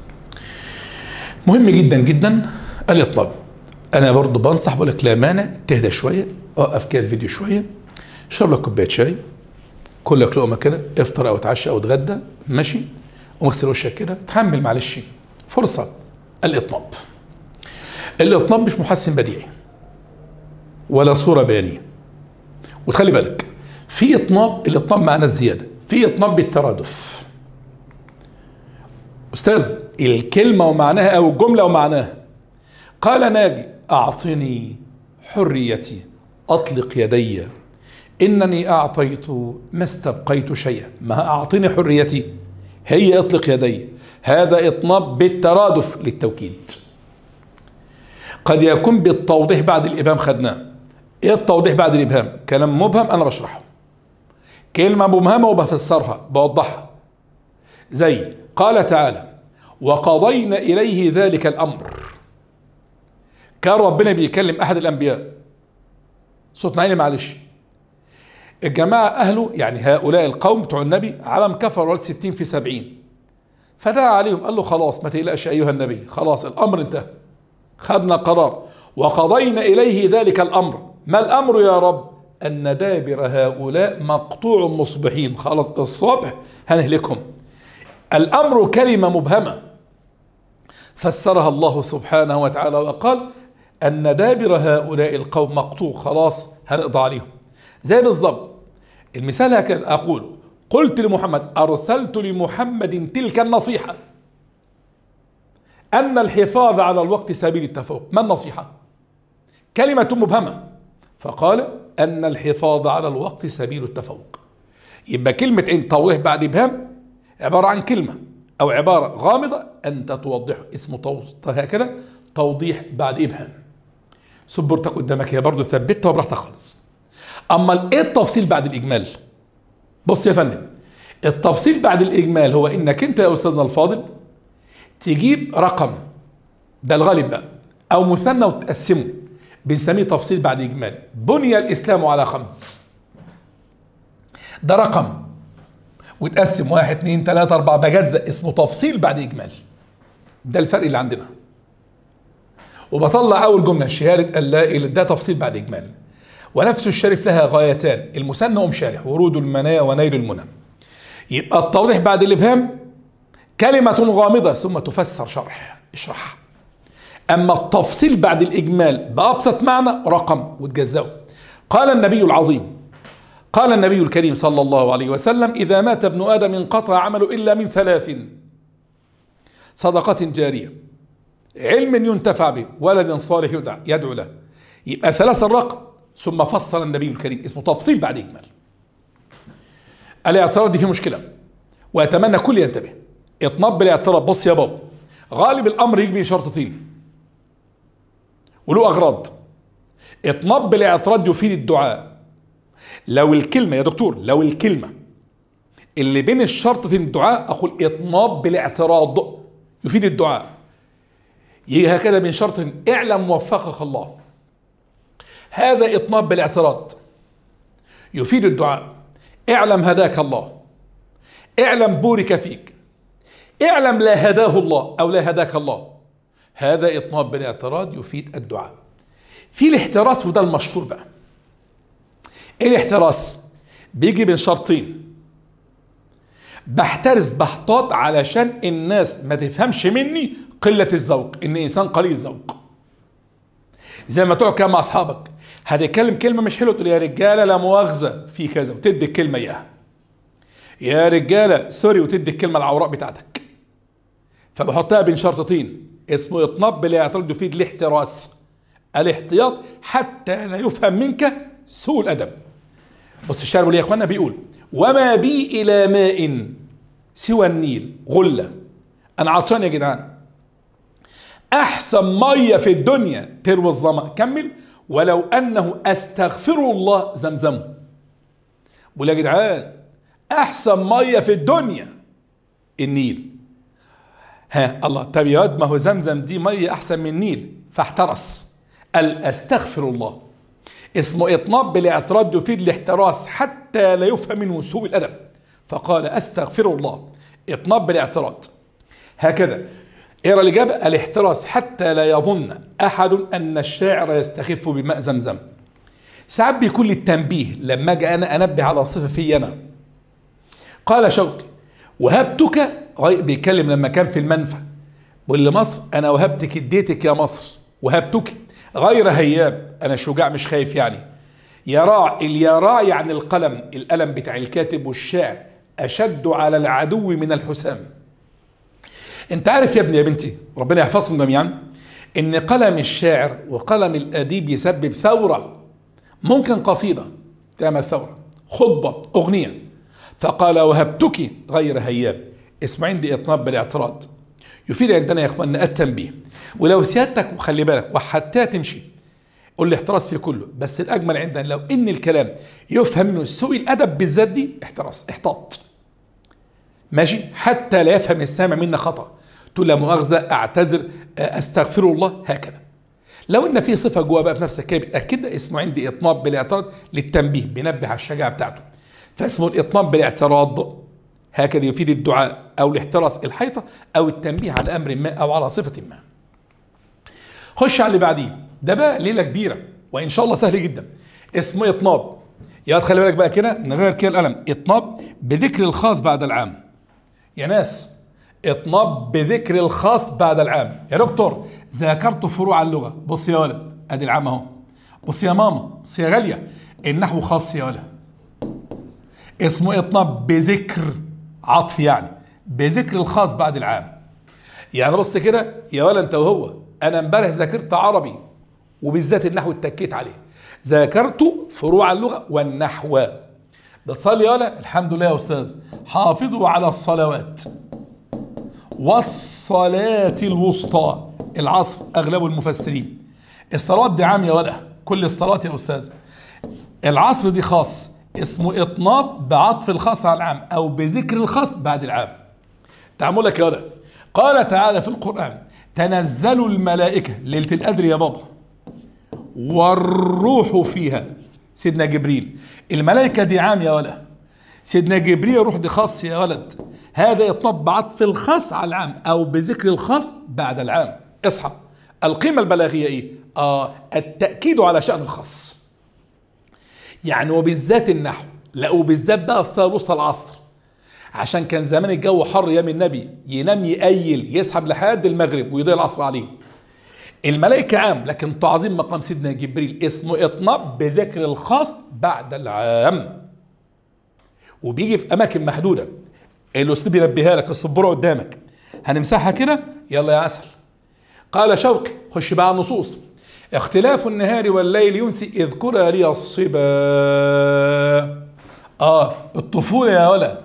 مهم جدا جدا الاطلاب انا برضو بنصح بقول لك لا مانع تهدى شويه اوقف كده الفيديو شويه اشرب لك كوبايه شاي كل لك لقمه كده افطر او اتعشى او اتغدى ماشي واغسل وشك كده تحمل معلش فرصه الاطناب الاطناب مش محسن بديعي ولا صوره بيانيه وتخلي بالك في اطناب الاطناب معناه الزياده في اطناب بالترادف استاذ الكلمه ومعناها او الجمله ومعناها قال ناجي اعطني حريتي اطلق يدي انني اعطيت ما استبقيت شيئا ما اعطني حريتي هي اطلق يدي هذا اطناب بالترادف للتوكيد قد يكون بالتوضيح بعد الابهام خدناه ايه التوضيح بعد الابهام كلام مبهم انا بشرحه كلمه مبهمه وبفسرها بوضحها زي قال تعالى وقضينا اليه ذلك الامر كان ربنا بيكلم احد الانبياء صوت عيني معلش الجماعة أهله يعني هؤلاء القوم بتوع النبي علم كفر ولد ستين في سبعين فدعا عليهم قال له خلاص ما تقلقش أيها النبي خلاص الأمر انتهى خدنا قرار وقضينا إليه ذلك الأمر ما الأمر يا رب أن دابر هؤلاء مقطوع مصبحين خلاص الصبح هنهلكهم الأمر كلمة مبهمة فسرها الله سبحانه وتعالى وقال أن دابر هؤلاء القوم مقطوع خلاص هنقضى عليهم زي بالظبط المثال هكذا أقول قلت لمحمد أرسلت لمحمد تلك النصيحة أن الحفاظ على الوقت سبيل التفوق ما النصيحة كلمة مبهمة فقال أن الحفاظ على الوقت سبيل التفوق يبقى كلمة إن توضيح بعد إبهام عبارة عن كلمة أو عبارة غامضة أنت توضحه اسمه هكذا توضيح بعد إبهام سبورتك قدامك هي برضه ثبتها وبراحتك خالص اما ايه التفصيل بعد الاجمال بص يا فندم التفصيل بعد الاجمال هو انك انت يا استاذنا الفاضل تجيب رقم ده الغالب بقى او مثنى وتقسمه بنسميه تفصيل بعد اجمال بني الاسلام على خمس ده رقم وتقسم واحد اتنين تلاتة أربعة بجزء اسمه تفصيل بعد إجمال ده الفرق اللي عندنا وبطلع أول جملة شهادة أن لا إله ده تفصيل بعد إجمال ونفس الشرف لها غايتان المثنى ومشارح ورود المنايا ونيل المنى يبقى التوضيح بعد الابهام كلمة غامضة ثم تفسر شرح اشرح أما التفصيل بعد الإجمال بأبسط معنى رقم وتجزأه قال النبي العظيم قال النبي الكريم صلى الله عليه وسلم إذا مات ابن آدم انقطع عمله إلا من ثلاث صدقة جارية علم ينتفع به ولد صالح يدعو له يبقى ثلاث الرقم ثم فصل النبي الكريم اسمه تفصيل بعد إجمال الاعتراض دي فيه مشكلة واتمنى كل ينتبه اطناب بالاعتراض بص يا بابا غالب الامر يجي بشرطتين وله اغراض اطناب بالاعتراض يفيد الدعاء لو الكلمه يا دكتور لو الكلمه اللي بين الشرطتين الدعاء اقول اطناب بالاعتراض يفيد الدعاء يجي هكذا بين شرطين اعلم وفقك الله هذا اطناب بالاعتراض يفيد الدعاء اعلم هداك الله اعلم بورك فيك اعلم لا هداه الله او لا هداك الله هذا اطناب بالاعتراض يفيد الدعاء في الاحتراس وده المشهور بقى ايه الاحتراس بيجي بين شرطين بحترس بحتاط علشان الناس ما تفهمش مني قلة الذوق ان انسان قليل الذوق زي ما تقعد كده مع اصحابك هتتكلم كلمة مش حلوة تقول يا رجالة لا مؤاخذة في كذا وتدي الكلمة اياها يا رجالة سوري وتدي الكلمة العوراء بتاعتك فبحطها بين شرطتين اسمه اطناب بالاعتراض يفيد الاحتراس الاحتياط حتى لا يفهم منك سوء الادب بص الشعر بيقول يا اخوانا بيقول وما بي الى ماء سوى النيل غله انا عطشان يا جدعان احسن ميه في الدنيا تروي الظما كمل ولو انه استغفر الله زمزم بقول يا جدعان احسن ميه في الدنيا النيل ها الله طب يا واد ما هو زمزم دي ميه احسن من النيل فاحترس قال استغفر الله اسمه اطناب بالاعتراض يفيد الاحتراس حتى لا يفهم منه سوء الادب فقال استغفر الله اطناب بالاعتراض هكذا اقرا الاجابه الاحتراس حتى لا يظن احد ان الشاعر يستخف بماء زمزم ساعات بيكون لي التنبيه لما اجي انا انبه على صفه في انا قال شوقي وهبتك بيتكلم لما كان في المنفى بيقول لمصر انا وهبتك اديتك يا مصر وهبتك غير هياب انا شجاع مش خايف يعني يراع اليراع يعني القلم القلم بتاع الكاتب والشاعر اشد على العدو من الحسام انت عارف يا ابني يا بنتي ربنا يحفظكم جميعا ان قلم الشاعر وقلم الاديب يسبب ثوره ممكن قصيده تعمل ثوره خطبه اغنيه فقال وهبتك غير هياب اسم عندي اطناب بالاعتراض يفيد عندنا يا اخواننا التنبيه ولو سيادتك وخلي بالك وحتى تمشي قول لي احتراس في كله بس الاجمل عندنا لو ان الكلام يفهم منه سوء الادب بالذات دي احتراس احتاط ماشي حتى لا يفهم السامع منا خطا تقول لا مؤاخذه اعتذر استغفر الله هكذا لو ان في صفه جوه بقى بنفسك كده بتاكدها اسمه عندي اطناب بالاعتراض للتنبيه بينبه على الشجاعه بتاعته فاسمه الاطناب بالاعتراض هكذا يفيد الدعاء او الاحتراس الحيطه او التنبيه على امر ما او على صفه ما خش على اللي بعديه ده بقى ليله كبيره وان شاء الله سهل جدا اسمه اطناب يا خلي بالك بقى كده نغير كده القلم اطناب بذكر الخاص بعد العام يا ناس اطناب بذكر الخاص بعد العام يا دكتور ذاكرت فروع اللغه بص يا ولد ادي العام اهو بص يا ماما بص يا غاليه النحو خاص يا ولد اسمه اطناب بذكر عطف يعني بذكر الخاص بعد العام يعني بص كده يا ولا انت وهو انا امبارح ذاكرت عربي وبالذات النحو اتكيت عليه ذاكرت فروع اللغه والنحو بتصلي يا ولا الحمد لله يا استاذ حافظوا على الصلوات والصلاة الوسطى العصر اغلب المفسرين الصلوات دي عام يا ولا كل الصلاة يا استاذ العصر دي خاص اسمه اطناب بعطف الخاص على العام او بذكر الخاص بعد العام تعملك يا ولد قال تعالى في القرآن تنزل الملائكة ليلة القدر يا بابا والروح فيها سيدنا جبريل الملائكة دي عام يا ولد سيدنا جبريل روح دي خاص يا ولد هذا يطنب بعطف الخاص على العام او بذكر الخاص بعد العام اصحى القيمة البلاغية ايه آه التأكيد على شأن الخاص يعني وبالذات النحو لا وبالذات بقى الصلاة الوسطى العصر عشان كان زمان الجو حر ايام النبي ينام يقيل يسحب لحد المغرب ويضيع العصر عليه الملائكة عام لكن تعظيم مقام سيدنا جبريل اسمه اطناب بذكر الخاص بعد العام وبيجي في اماكن محدودة الاستاذ بينبهها لك السبورة قدامك هنمسحها كده يلا يا عسل قال شوقي خش بقى على النصوص اختلاف النهار والليل ينسي اذكر لي الصبا اه الطفولة يا ولا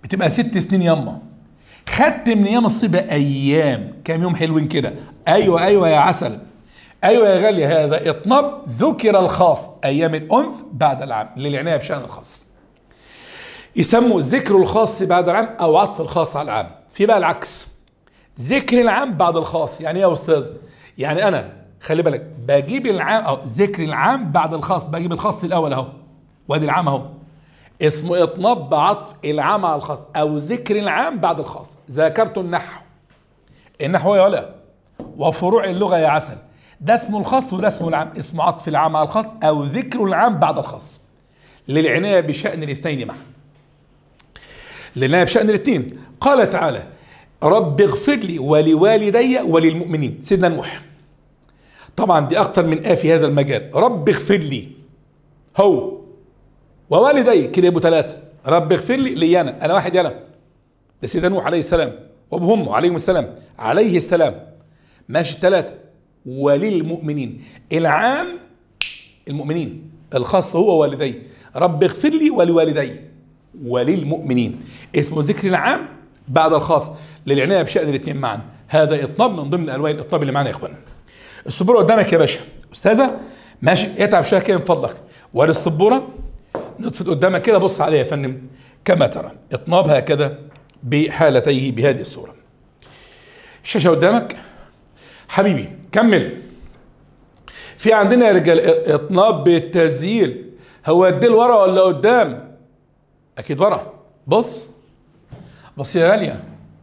بتبقى ست سنين ياما خدت من ايام الصبا ايام كام يوم حلوين كده ايوه ايوه يا عسل ايوه يا غالي هذا اطناب ذكر الخاص ايام الانس بعد العام للعنايه بشان الخاص يسموا ذكر الخاص بعد العام او عطف الخاص على العام في بقى العكس ذكر العام بعد الخاص يعني ايه يا استاذ يعني انا خلي بالك بجيب العام او ذكر العام بعد الخاص بجيب الخاص الاول اهو وادي العام اهو اسمه اطناب بعطف العام على الخاص او ذكر العام بعد الخاص ذكرت النحو النحو يا ولا وفروع اللغه يا عسل ده اسمه الخاص وده اسمه العام اسمه عطف العام على الخاص او ذكر العام بعد الخاص للعنايه بشان الاثنين معا للعنايه بشان الاثنين قال تعالى رب اغفر لي ولوالدي وللمؤمنين سيدنا نوح طبعا دي اكتر من آه في هذا المجال رب اغفر لي هو ووالدي كده يبقوا ثلاثة رب اغفر لي لي انا انا واحد يلا ده سيدنا نوح عليه السلام وابوهم عليهم السلام عليه السلام ماشي ثلاثة وللمؤمنين العام المؤمنين الخاص هو والدي رب اغفر لي ولوالدي وللمؤمنين اسمه ذكر العام بعد الخاص للعنايه بشان الاثنين معا هذا اطناب من ضمن الوان الاطناب اللي معانا يا اخوانا السبوره قدامك يا باشا استاذه ماشي اتعب شويه كده من فضلك وادي السبوره نطفت قدامك كده بص عليها يا فندم كما ترى اطناب هكذا بحالتيه بهذه الصوره الشاشه قدامك حبيبي كمل في عندنا يا رجال اطناب بالتزييل هو الديل ورا ولا قدام اكيد ورا بص بص يا غاليه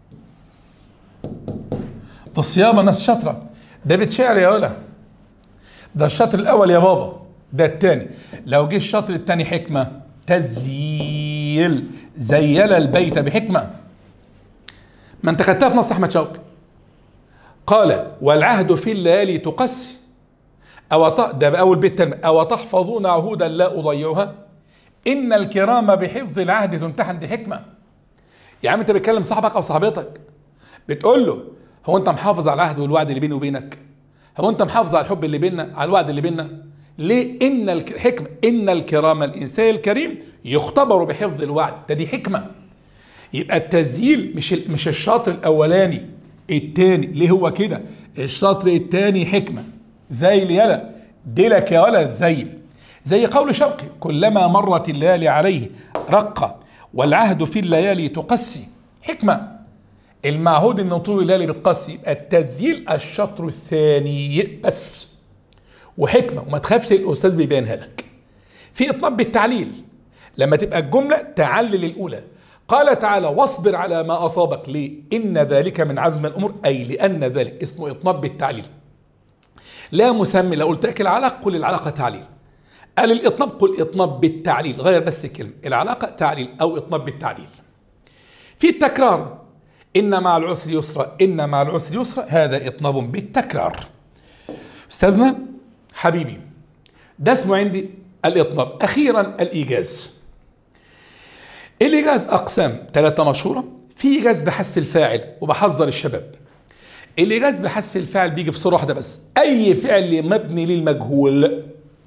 بص يابا ناس شاطره ده بتشعر يا ولا ده الشاطر الاول يا بابا ده الثاني لو جه الشاطر الثاني حكمه تزييل زيل البيت بحكمه ما انت خدتها في نص احمد شوقي قال والعهد في الليالي تقسي أو ده بأول بيت تلم أو تحفظون عهودا لا أضيعها إن الكرام بحفظ العهد تمتحن دي حكمة يا عم أنت بتكلم صاحبك أو صاحبتك بتقول له هو أنت محافظ على العهد والوعد اللي بيني وبينك هو أنت محافظ على الحب اللي بيننا على الوعد اللي بيننا ليه إن الحكمة إن الكرام الإنسان الكريم يختبر بحفظ الوعد ده دي حكمة يبقى التسجيل مش مش الشاطر الأولاني التاني ليه هو كده الشطر التاني حكمة زي يلا دلك يا ولا زيل زي قول شوقي كلما مرت الليالي عليه رقة والعهد في الليالي تقسي حكمة المعهود ان طول الليالي بتقسي يبقى التسجيل الشطر الثاني بس وحكمة وما تخافش الأستاذ بيبينها لك في إطناب بالتعليل لما تبقى الجملة تعلل الأولى قال تعالى واصبر على ما أصابك ليه إن ذلك من عزم الأمور أي لأن ذلك اسمه إطناب بالتعليل لا مسمي لو قلت لك العلاقة قل العلاقة تعليل قال الإطناب قل إطناب بالتعليل غير بس الكلمة العلاقة تعليل أو إطناب بالتعليل في التكرار إن مع العسر يسرا إن مع العسر يسرا هذا إطناب بالتكرار أستاذنا حبيبي ده اسمه عندي الإطناب أخيرا الإيجاز الإيجاز أقسام ثلاثة مشهورة في إيجاز بحذف الفاعل وبحذر الشباب الإيجاز بحذف الفاعل بيجي في صورة واحدة بس أي فعل مبني للمجهول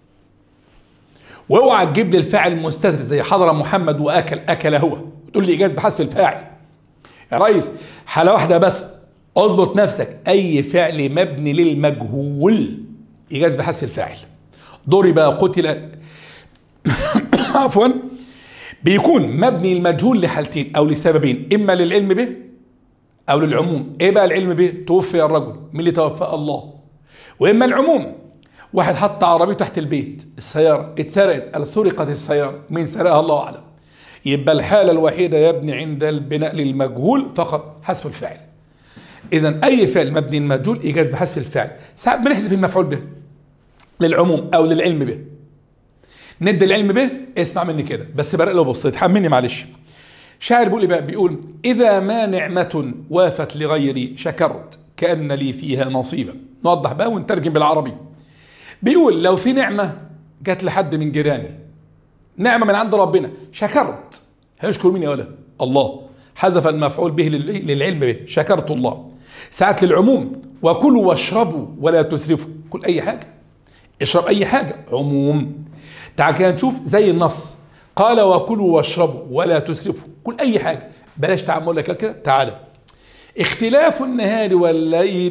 واوعى تجيب لي الفاعل مستتر زي حضر محمد واكل اكل هو وتقول لي ايجاز بحذف الفاعل يا ريس حاله واحده بس اظبط نفسك اي فعل مبني للمجهول ايجاز بحذف الفاعل ضرب قتل عفوا بيكون مبني المجهول لحالتين او لسببين اما للعلم به او للعموم ايه بقى العلم به توفي الرجل مين اللي توفى الله واما العموم واحد حط عربيته تحت البيت السيارة اتسرقت سرقت السيارة مين سرقها الله أعلم يبقى الحالة الوحيدة يبني عند البناء للمجهول فقط حذف الفعل إذا أي فعل مبني المجهول إيجاز بحذف الفعل ساعات بنحذف المفعول به للعموم أو للعلم به ند العلم به اسمع مني كده بس برق له بصيت حملني معلش شاعر بيقول إيه بقى بيقول إذا ما نعمة وافت لغيري شكرت كأن لي فيها نصيبا نوضح بقى ونترجم بالعربي بيقول لو في نعمة جت لحد من جيراني نعمة من عند ربنا شكرت هيشكر مين يا ولد الله حذف المفعول به للعلم به شكرت الله ساعات للعموم وكلوا واشربوا ولا تسرفوا كل أي حاجة اشرب أي حاجة عموم تعال كده نشوف زي النص قال وكلوا واشربوا ولا تسرفوا كل أي حاجة بلاش تعمل لك كده تعالى اختلاف النهار والليل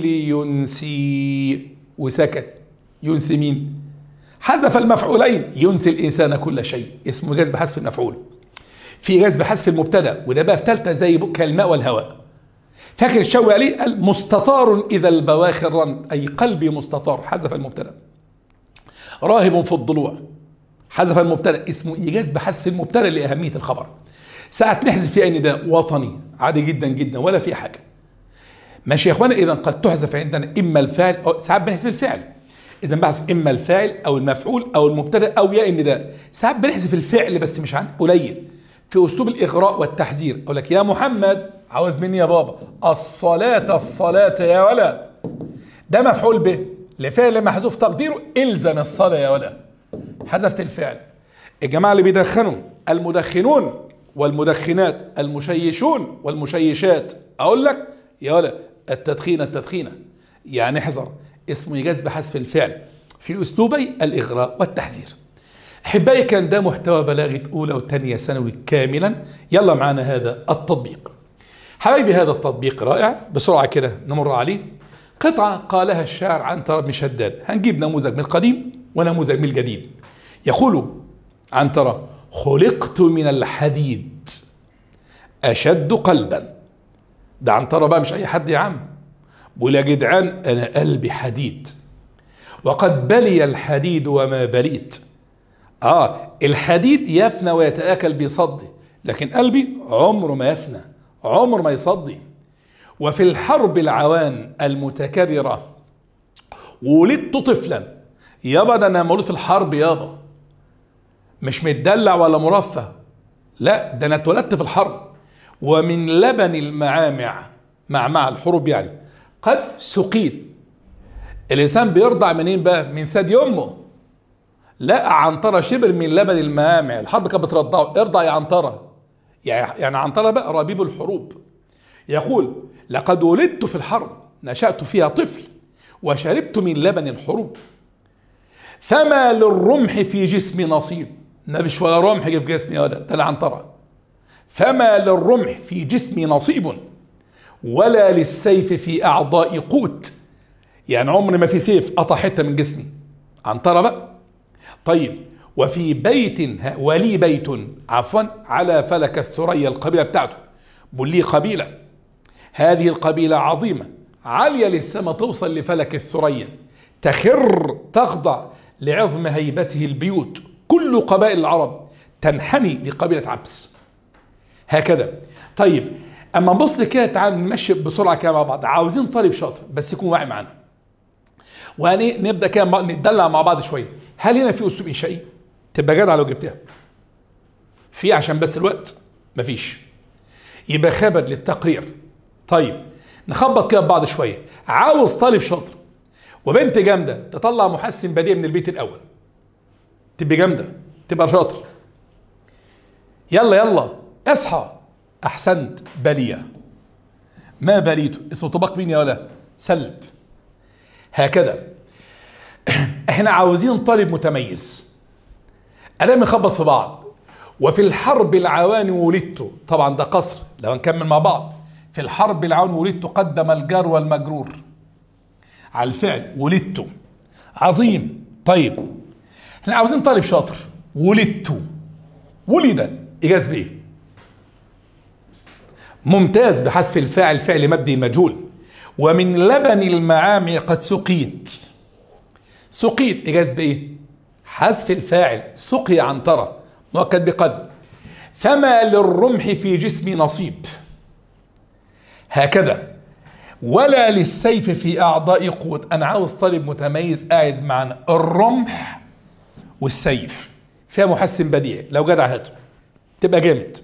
ينسي وسكت ينسي مين حذف المفعولين ينسي الانسان كل شيء اسمه جذب حذف المفعول في جذب حذف المبتدا وده بقى في ثالثه زي كالماء والهواء فاكر الشوي عليه قال مستطار اذا البواخر رمت اي قلبي مستطار حذف المبتدا راهب في الضلوع حذف المبتدا اسمه ايجاز بحذف المبتدا لاهميه الخبر ساعة نحذف فيها نداء وطني عادي جدا جدا ولا في حاجه ماشي يا اخوانا اذا قد تحذف عندنا اما الفاعل أو ساعات بنحذف الفعل اذا بحذف اما الفاعل او المفعول او المبتدا او ياء النداء ساعات بنحذف الفعل بس مش عن قليل في اسلوب الاغراء والتحذير اقول لك يا محمد عاوز مني يا بابا الصلاه الصلاه يا ولا ده مفعول به لفعل محذوف تقديره الزم الصلاه يا ولا حذفت الفعل الجماعه اللي بيدخنوا المدخنون والمدخنات المشيشون والمشيشات اقول لك يا ولا التدخين التدخينه يعني احذر اسمه يجاز بحذف الفعل في اسلوبي الاغراء والتحذير احبائي كان ده محتوى بلاغه اولى وثانيه ثانوي كاملا يلا معانا هذا التطبيق حبايبي هذا التطبيق رائع بسرعه كده نمر عليه قطعه قالها الشاعر عنتر بن شداد هنجيب نموذج من القديم ونموذج من الجديد يقول عنترة خلقت من الحديد أشد قلبا ده عنترة بقى مش أي حد يا عم بقول يا جدعان أنا قلبي حديد وقد بلي الحديد وما بليت آه الحديد يفنى ويتآكل بصدي لكن قلبي عمره ما يفنى عمر ما يصدي وفي الحرب العوان المتكررة ولدت طفلا يابا ده انا مولود في الحرب يابا مش متدلع ولا مرفه لا ده انا اتولدت في الحرب ومن لبن المعامع معمع الحروب يعني قد سقيت الانسان بيرضع منين بقى من ثدي امه لا عنترة شبر من لبن المعامع الحرب كانت بترضعه ارضع يا عنترة يعني عنترة بقى ربيب الحروب يقول لقد ولدت في الحرب نشأت فيها طفل وشربت من لبن الحروب فما للرمح في جسمي نصيب مفيش ولا رمح في جسمي ولا ده عنترة فما للرمح في جسمي نصيب ولا للسيف في أعضاء قوت يعني عمري ما في سيف قطع حتة من جسمي عنترة بقى طيب وفي بيت ولي بيت عفوا على فلك الثريا القبيلة بتاعته بقول لي قبيلة هذه القبيلة عظيمة عالية للسماء توصل لفلك الثريا تخر تخضع لعظم هيبته البيوت كل قبائل العرب تنحني لقبيلة عبس هكذا طيب اما نبص كده تعال نمشي بسرعه كده مع بعض عاوزين طالب شاطر بس يكون واعي معانا وهني نبدا كده نتدلع مع بعض شويه هل هنا في اسلوب انشائي تبقى جدع لو جبتها في عشان بس الوقت مفيش يبقى خبر للتقرير طيب نخبط كده ببعض شويه عاوز طالب شاطر وبنت جامده تطلع محسن بديع من البيت الاول تبقى جامده تبقى شاطر يلا يلا اصحى احسنت بليه ما بليته اسمه طبق مين يا ولا سلب هكذا احنا عاوزين طالب متميز انا مخبط في بعض وفي الحرب العوان ولدت طبعا ده قصر لو نكمل مع بعض في الحرب العوان ولدت قدم الجار والمجرور على الفعل ولدت عظيم طيب احنا عاوزين طالب شاطر ولدت ولد اجاز بايه ممتاز بحذف الفاعل فعل مبني مجهول ومن لبن المعامع قد سقيت سقيت اجاز بايه حذف الفاعل سقي عنترة مؤكد بقد فما للرمح في جسمي نصيب هكذا ولا للسيف في اعضاء قوت انا عاوز طالب متميز قاعد معنا الرمح والسيف فيها محسن بديع لو جدع هاته تبقى جامد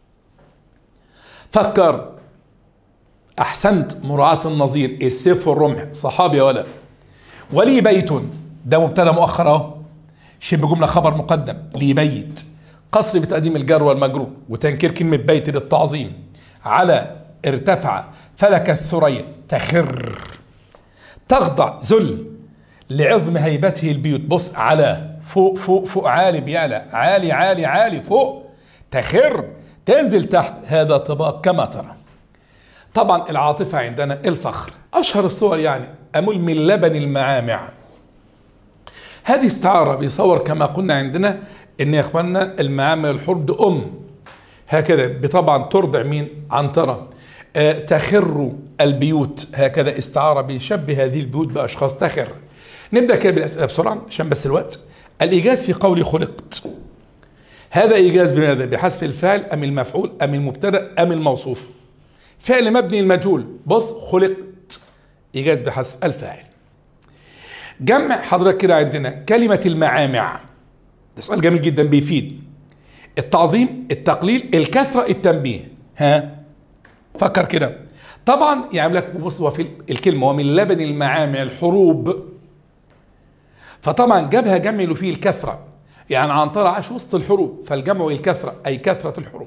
فكر احسنت مراعاة النظير السيف والرمح صحابي ولا ولي بيت ده مبتدا مؤخر اهو شبه جمله خبر مقدم لي بيت قصر بتقديم الجار والمجرور وتنكير كلمه بيت للتعظيم على ارتفع فلك الثريا تخر تخضع ذل لعظم هيبته البيوت بص على فوق فوق فوق عالي بيعلى عالي عالي عالي فوق تخر تنزل تحت هذا طباق كما ترى طبعا العاطفة عندنا الفخر أشهر الصور يعني أمل من لبن المعامع هذه استعارة بيصور كما قلنا عندنا إن يا إخواننا المعامع الحرب أم هكذا بطبعا ترضع مين عنترة آه تخر البيوت هكذا استعارة بيشبه هذه البيوت بأشخاص تخر نبدأ كده بالأسئلة بسرعة عشان بس الوقت الإيجاز في قولي خلقت هذا إيجاز بماذا؟ بحذف الفعل أم المفعول أم المبتدأ أم الموصوف فعل مبني المجهول بص خلقت إيجاز بحذف الفاعل جمع حضرتك كده عندنا كلمة المعامع ده سؤال جميل جدا بيفيد التعظيم التقليل الكثرة التنبيه ها فكر كده طبعا يعمل لك بص هو في الكلمة ومن لبن المعامع الحروب فطبعا جابها جمع له فيه الكثرة يعني عنترة عاش وسط الحروب فالجمع الكثرة أي كثرة الحروب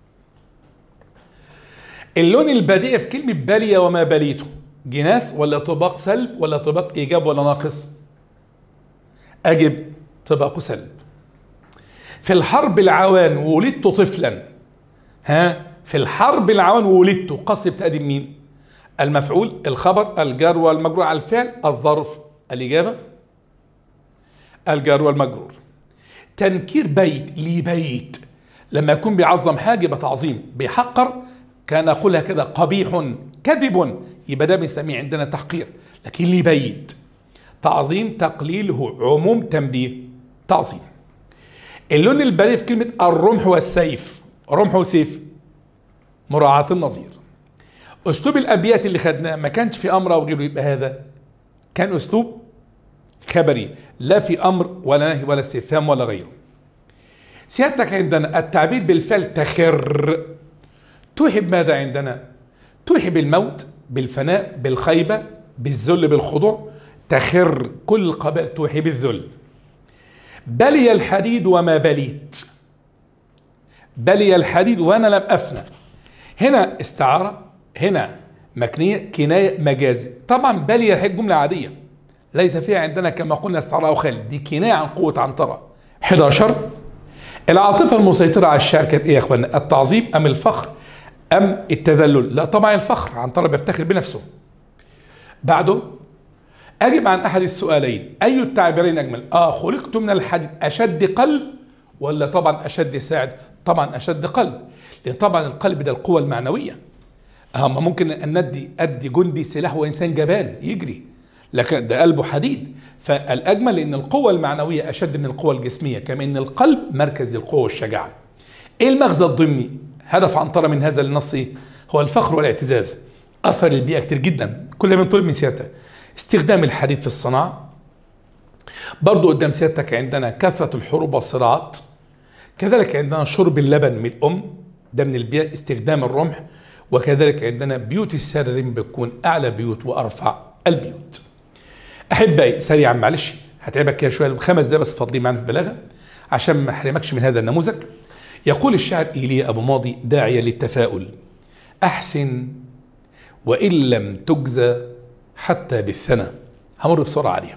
اللون البديع في كلمة بلي وما بليته جناس ولا طباق سلب ولا طباق إيجاب ولا ناقص أجب طباق سلب في الحرب العوان ولدت طفلا ها في الحرب العوان ولدت قصد بتقدم مين المفعول الخبر الجار والمجرور على الفعل الظرف الإجابة الجار والمجرور تنكير بيت ليه بيت لما يكون بيعظم حاجة يبقى تعظيم بيحقر كان أقولها كده قبيح كذب يبقى ده بنسميه عندنا تحقير لكن ليه بيت تعظيم تقليل هو عموم تنبيه تعظيم اللون البريء في كلمة الرمح والسيف رمح وسيف مراعاة النظير أسلوب الأبيات اللي خدناه ما كانش في أمر أو غيره يبقى هذا كان أسلوب خبري لا في أمر ولا نهي ولا استفهام ولا غيره سيادتك عندنا التعبير بالفعل تخر توهب ماذا عندنا توهب الموت بالفناء بالخيبة بالذل بالخضوع تخر كل القبائل توهب الذل بلي الحديد وما بليت بلي الحديد وانا لم افنى هنا استعارة هنا مكنية كناية مجازي طبعا بلي الحديد جملة عادية ليس فيها عندنا كما قلنا استعارة أو خالد دي كناية عن قوة عنترة 11 العاطفة المسيطرة على الشعر كانت إيه يا إخوانا التعظيم أم الفخر أم التذلل لا طبعا الفخر عنترة بيفتخر بنفسه بعده أجب عن أحد السؤالين أي التعبيرين أجمل آه خلقت من الحديد أشد قلب ولا طبعا أشد ساعد طبعا أشد قلب لأن طبعا القلب ده القوة المعنوية أما ممكن أن ندي أدي جندي سلاح وإنسان جبان يجري لكن ده قلبه حديد فالأجمل أن القوة المعنوية أشد من القوة الجسمية كما أن القلب مركز للقوة والشجاعة إيه المغزى الضمني هدف عنترة من هذا النص هو الفخر والاعتزاز أثر البيئة كتير جدا كل من طلب من سيادتك استخدام الحديد في الصناعة برضو قدام سيادتك عندنا كثرة الحروب والصراعات كذلك عندنا شرب اللبن من الأم ده من البيئة استخدام الرمح وكذلك عندنا بيوت السادة دي بتكون أعلى بيوت وأرفع البيوت أحبائي سريعا معلش هتعبك كده شوية خمس دقايق بس فاضلين معانا في البلاغة عشان ما أحرمكش من هذا النموذج يقول الشاعر إيليا أبو ماضي داعية للتفاؤل أحسن وإن لم تجزى حتى بالثنى همر بسرعة عليها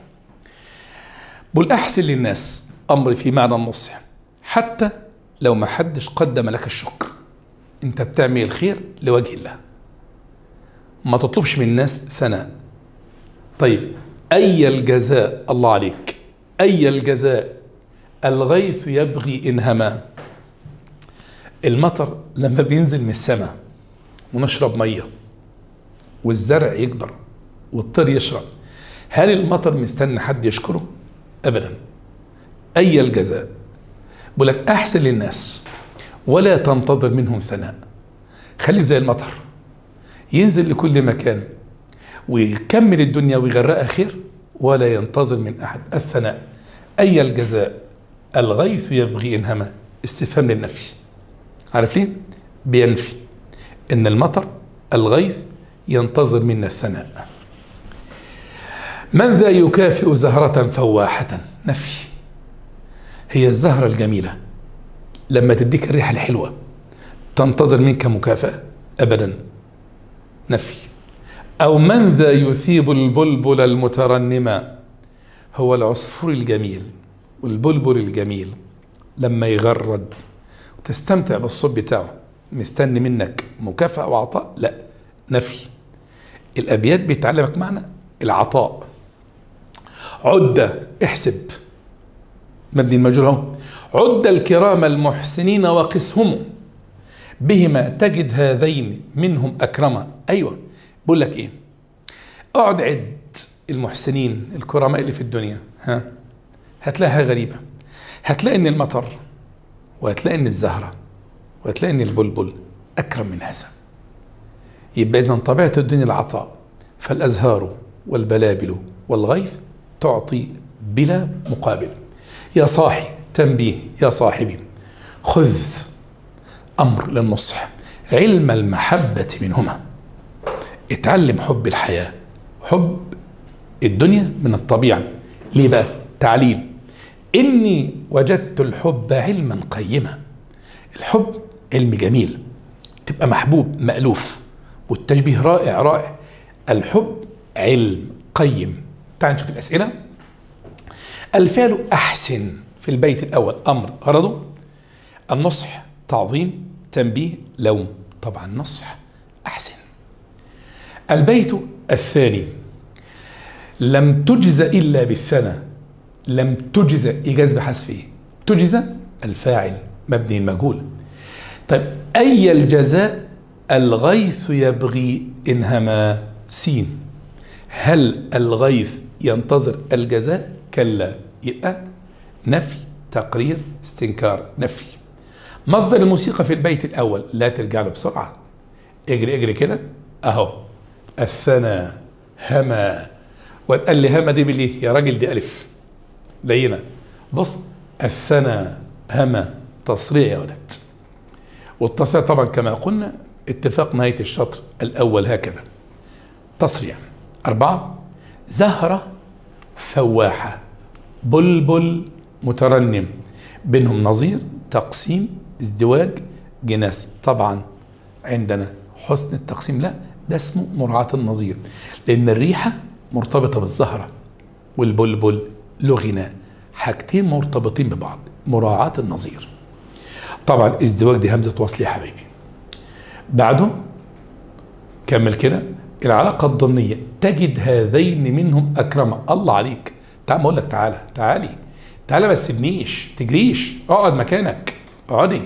بقول أحسن للناس أمر في معنى النصح حتى لو ما حدش قدم لك الشكر انت بتعمل الخير لوجه الله ما تطلبش من الناس ثناء طيب أي الجزاء الله عليك أي الجزاء الغيث يبغي إن هما المطر لما بينزل من السماء ونشرب ميه والزرع يكبر والطير يشرب هل المطر مستني حد يشكره؟ ابدا اي الجزاء بقول لك احسن للناس ولا تنتظر منهم ثناء خليك زي المطر ينزل لكل مكان ويكمل الدنيا ويغرقها خير ولا ينتظر من احد الثناء اي الجزاء الغيث يبغي انهما استفهام للنفي عارف ليه؟ بينفي ان المطر الغيث ينتظر منا الثناء من ذا يكافئ زهرة فواحة نفي هي الزهرة الجميلة لما تديك الريحة الحلوة تنتظر منك مكافأة أبدا نفي أو من ذا يثيب البلبل المترنمة هو العصفور الجميل والبلبل الجميل لما يغرد وتستمتع بالصوت بتاعه مستني منك مكافأة وعطاء لا نفي الأبيات بتعلمك معنى العطاء عدة احسب مبني المجهول اهو عد الكرام المحسنين وقسهم بهما تجد هذين منهم أكرما أيوة بقول لك إيه اقعد عد المحسنين الكرماء اللي في الدنيا ها هتلاقيها غريبة هتلاقي إن المطر وهتلاقي إن الزهرة وهتلاقي إن البلبل أكرم من هذا يبقى إذا طبيعة الدنيا العطاء فالأزهار والبلابل والغيث تعطي بلا مقابل يا صاحي تنبيه يا صاحبي خذ أمر للنصح علم المحبة منهما اتعلم حب الحياة حب الدنيا من الطبيعة ليه بقى تعليل إني وجدت الحب علما قيما الحب علم جميل تبقى محبوب مألوف والتشبيه رائع رائع الحب علم قيم تعال نشوف الأسئلة الفعل أحسن في البيت الأول أمر غرضه النصح تعظيم تنبيه لوم طبعا نصح أحسن البيت الثاني لم تجز إلا بالثنى لم تجز إيجاز بحذف إيه؟ تجز الفاعل مبني المجهول طيب أي الجزاء الغيث يبغي إنهما سين هل الغيث ينتظر الجزاء كلا يبقى نفي تقرير استنكار نفي مصدر الموسيقى في البيت الأول لا ترجع له بسرعة اجري اجري كده أهو الثنى هما وتقال لي هما دي بالإيه يا راجل دي ألف لينة بص الثنى هما تصريع يا ولد والتصريع طبعا كما قلنا اتفاق نهاية الشطر الأول هكذا تصريع أربعة زهرة فواحة بلبل مترنم بينهم نظير تقسيم ازدواج جناس طبعا عندنا حسن التقسيم لا ده اسمه مراعاة النظير لأن الريحة مرتبطة بالزهرة والبلبل له غناء حاجتين مرتبطين ببعض مراعاة النظير طبعا ازدواج دي همزة وصل يا حبيبي بعده كمل كده العلاقة الضمنية تجد هذين منهم أكرم الله عليك تعال أقول لك تعالى تعالي تعالى ما تسيبنيش تجريش اقعد مكانك اقعدي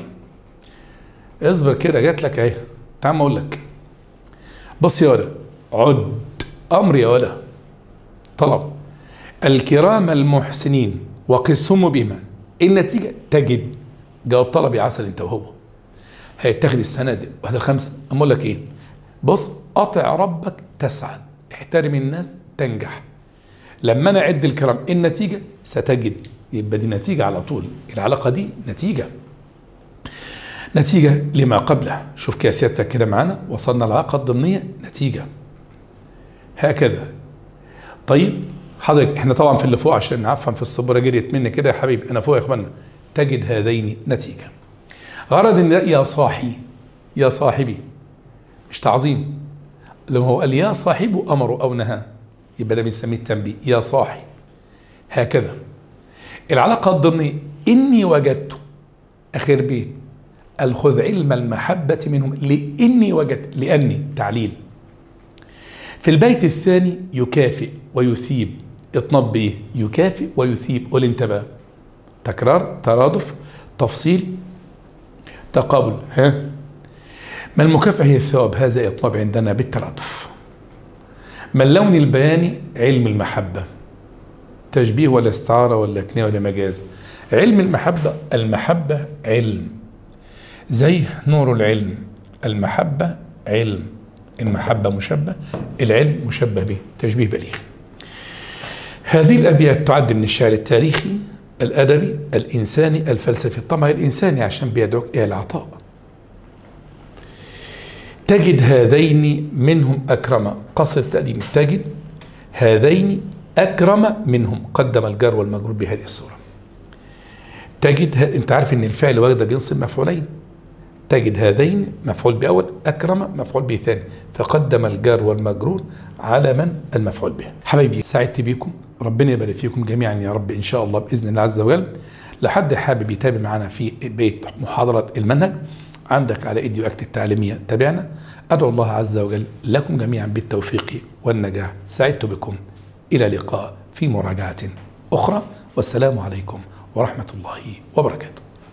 اصبر كده جات لك اهي تعال اقول لك بص يا ولد عد امر يا ولد طلب الكرام المحسنين وقسهم بما النتيجة تجد جواب طلب يا عسل انت وهو هيتاخد السنة دي واحد الخمسة أقول لك ايه بص أطع ربك تسعد احترم الناس تنجح لما أنا أعد الكرام النتيجة ستجد يبقى دي نتيجة على طول العلاقة دي نتيجة نتيجة لما قبله شوف كده سيادتك كده معانا وصلنا العلاقة الضمنية نتيجة هكذا طيب حضرتك احنا طبعا في اللي فوق عشان نعفن في الصبورة جريت مني كده يا حبيبي انا فوق يا اخوانا تجد هذين نتيجة غرض ان يا صاحي يا صاحبي مش تعظيم لما هو قال يا صاحب امره او نهى يبقى ده بنسميه التنبيه يا صاحي هكذا العلاقة الضمنية إني وجدت آخر بيت الخذ علم المحبة منهم لإني وجدت لأني تعليل في البيت الثاني يكافئ ويثيب اطنب به يكافئ ويثيب قول انتبه تكرار ترادف تفصيل تقابل ها ما المكافأة هي الثواب هذا يطلب عندنا بالترادف ما اللون البياني علم المحبة تشبيه ولا استعارة ولا كناية ولا مجاز علم المحبة المحبة علم زي نور العلم المحبة علم المحبة مشبه العلم مشبه به تشبيه بليغ هذه الأبيات تعد من الشعر التاريخي الأدبي الإنساني الفلسفي طبعا الإنساني عشان بيدعوك إلى العطاء تجد هذين منهم أكرم قصر التقديم تجد هذين أكرم منهم قدم الجار والمجرور بهذه الصورة تجد ه... أنت عارف أن الفعل وجد بينصب مفعولين تجد هذين مفعول بأول أكرم مفعول به ثاني فقدم الجار والمجرور على من المفعول به حبايبي سعدت بيكم ربنا يبارك فيكم جميعا يا رب إن شاء الله بإذن الله عز وجل لحد حابب يتابع معنا في بيت محاضرة المنهج عندك على ايديو اكت التعليميه تابعنا ادعو الله عز وجل لكم جميعا بالتوفيق والنجاح سعدت بكم الى لقاء في مراجعه اخرى والسلام عليكم ورحمه الله وبركاته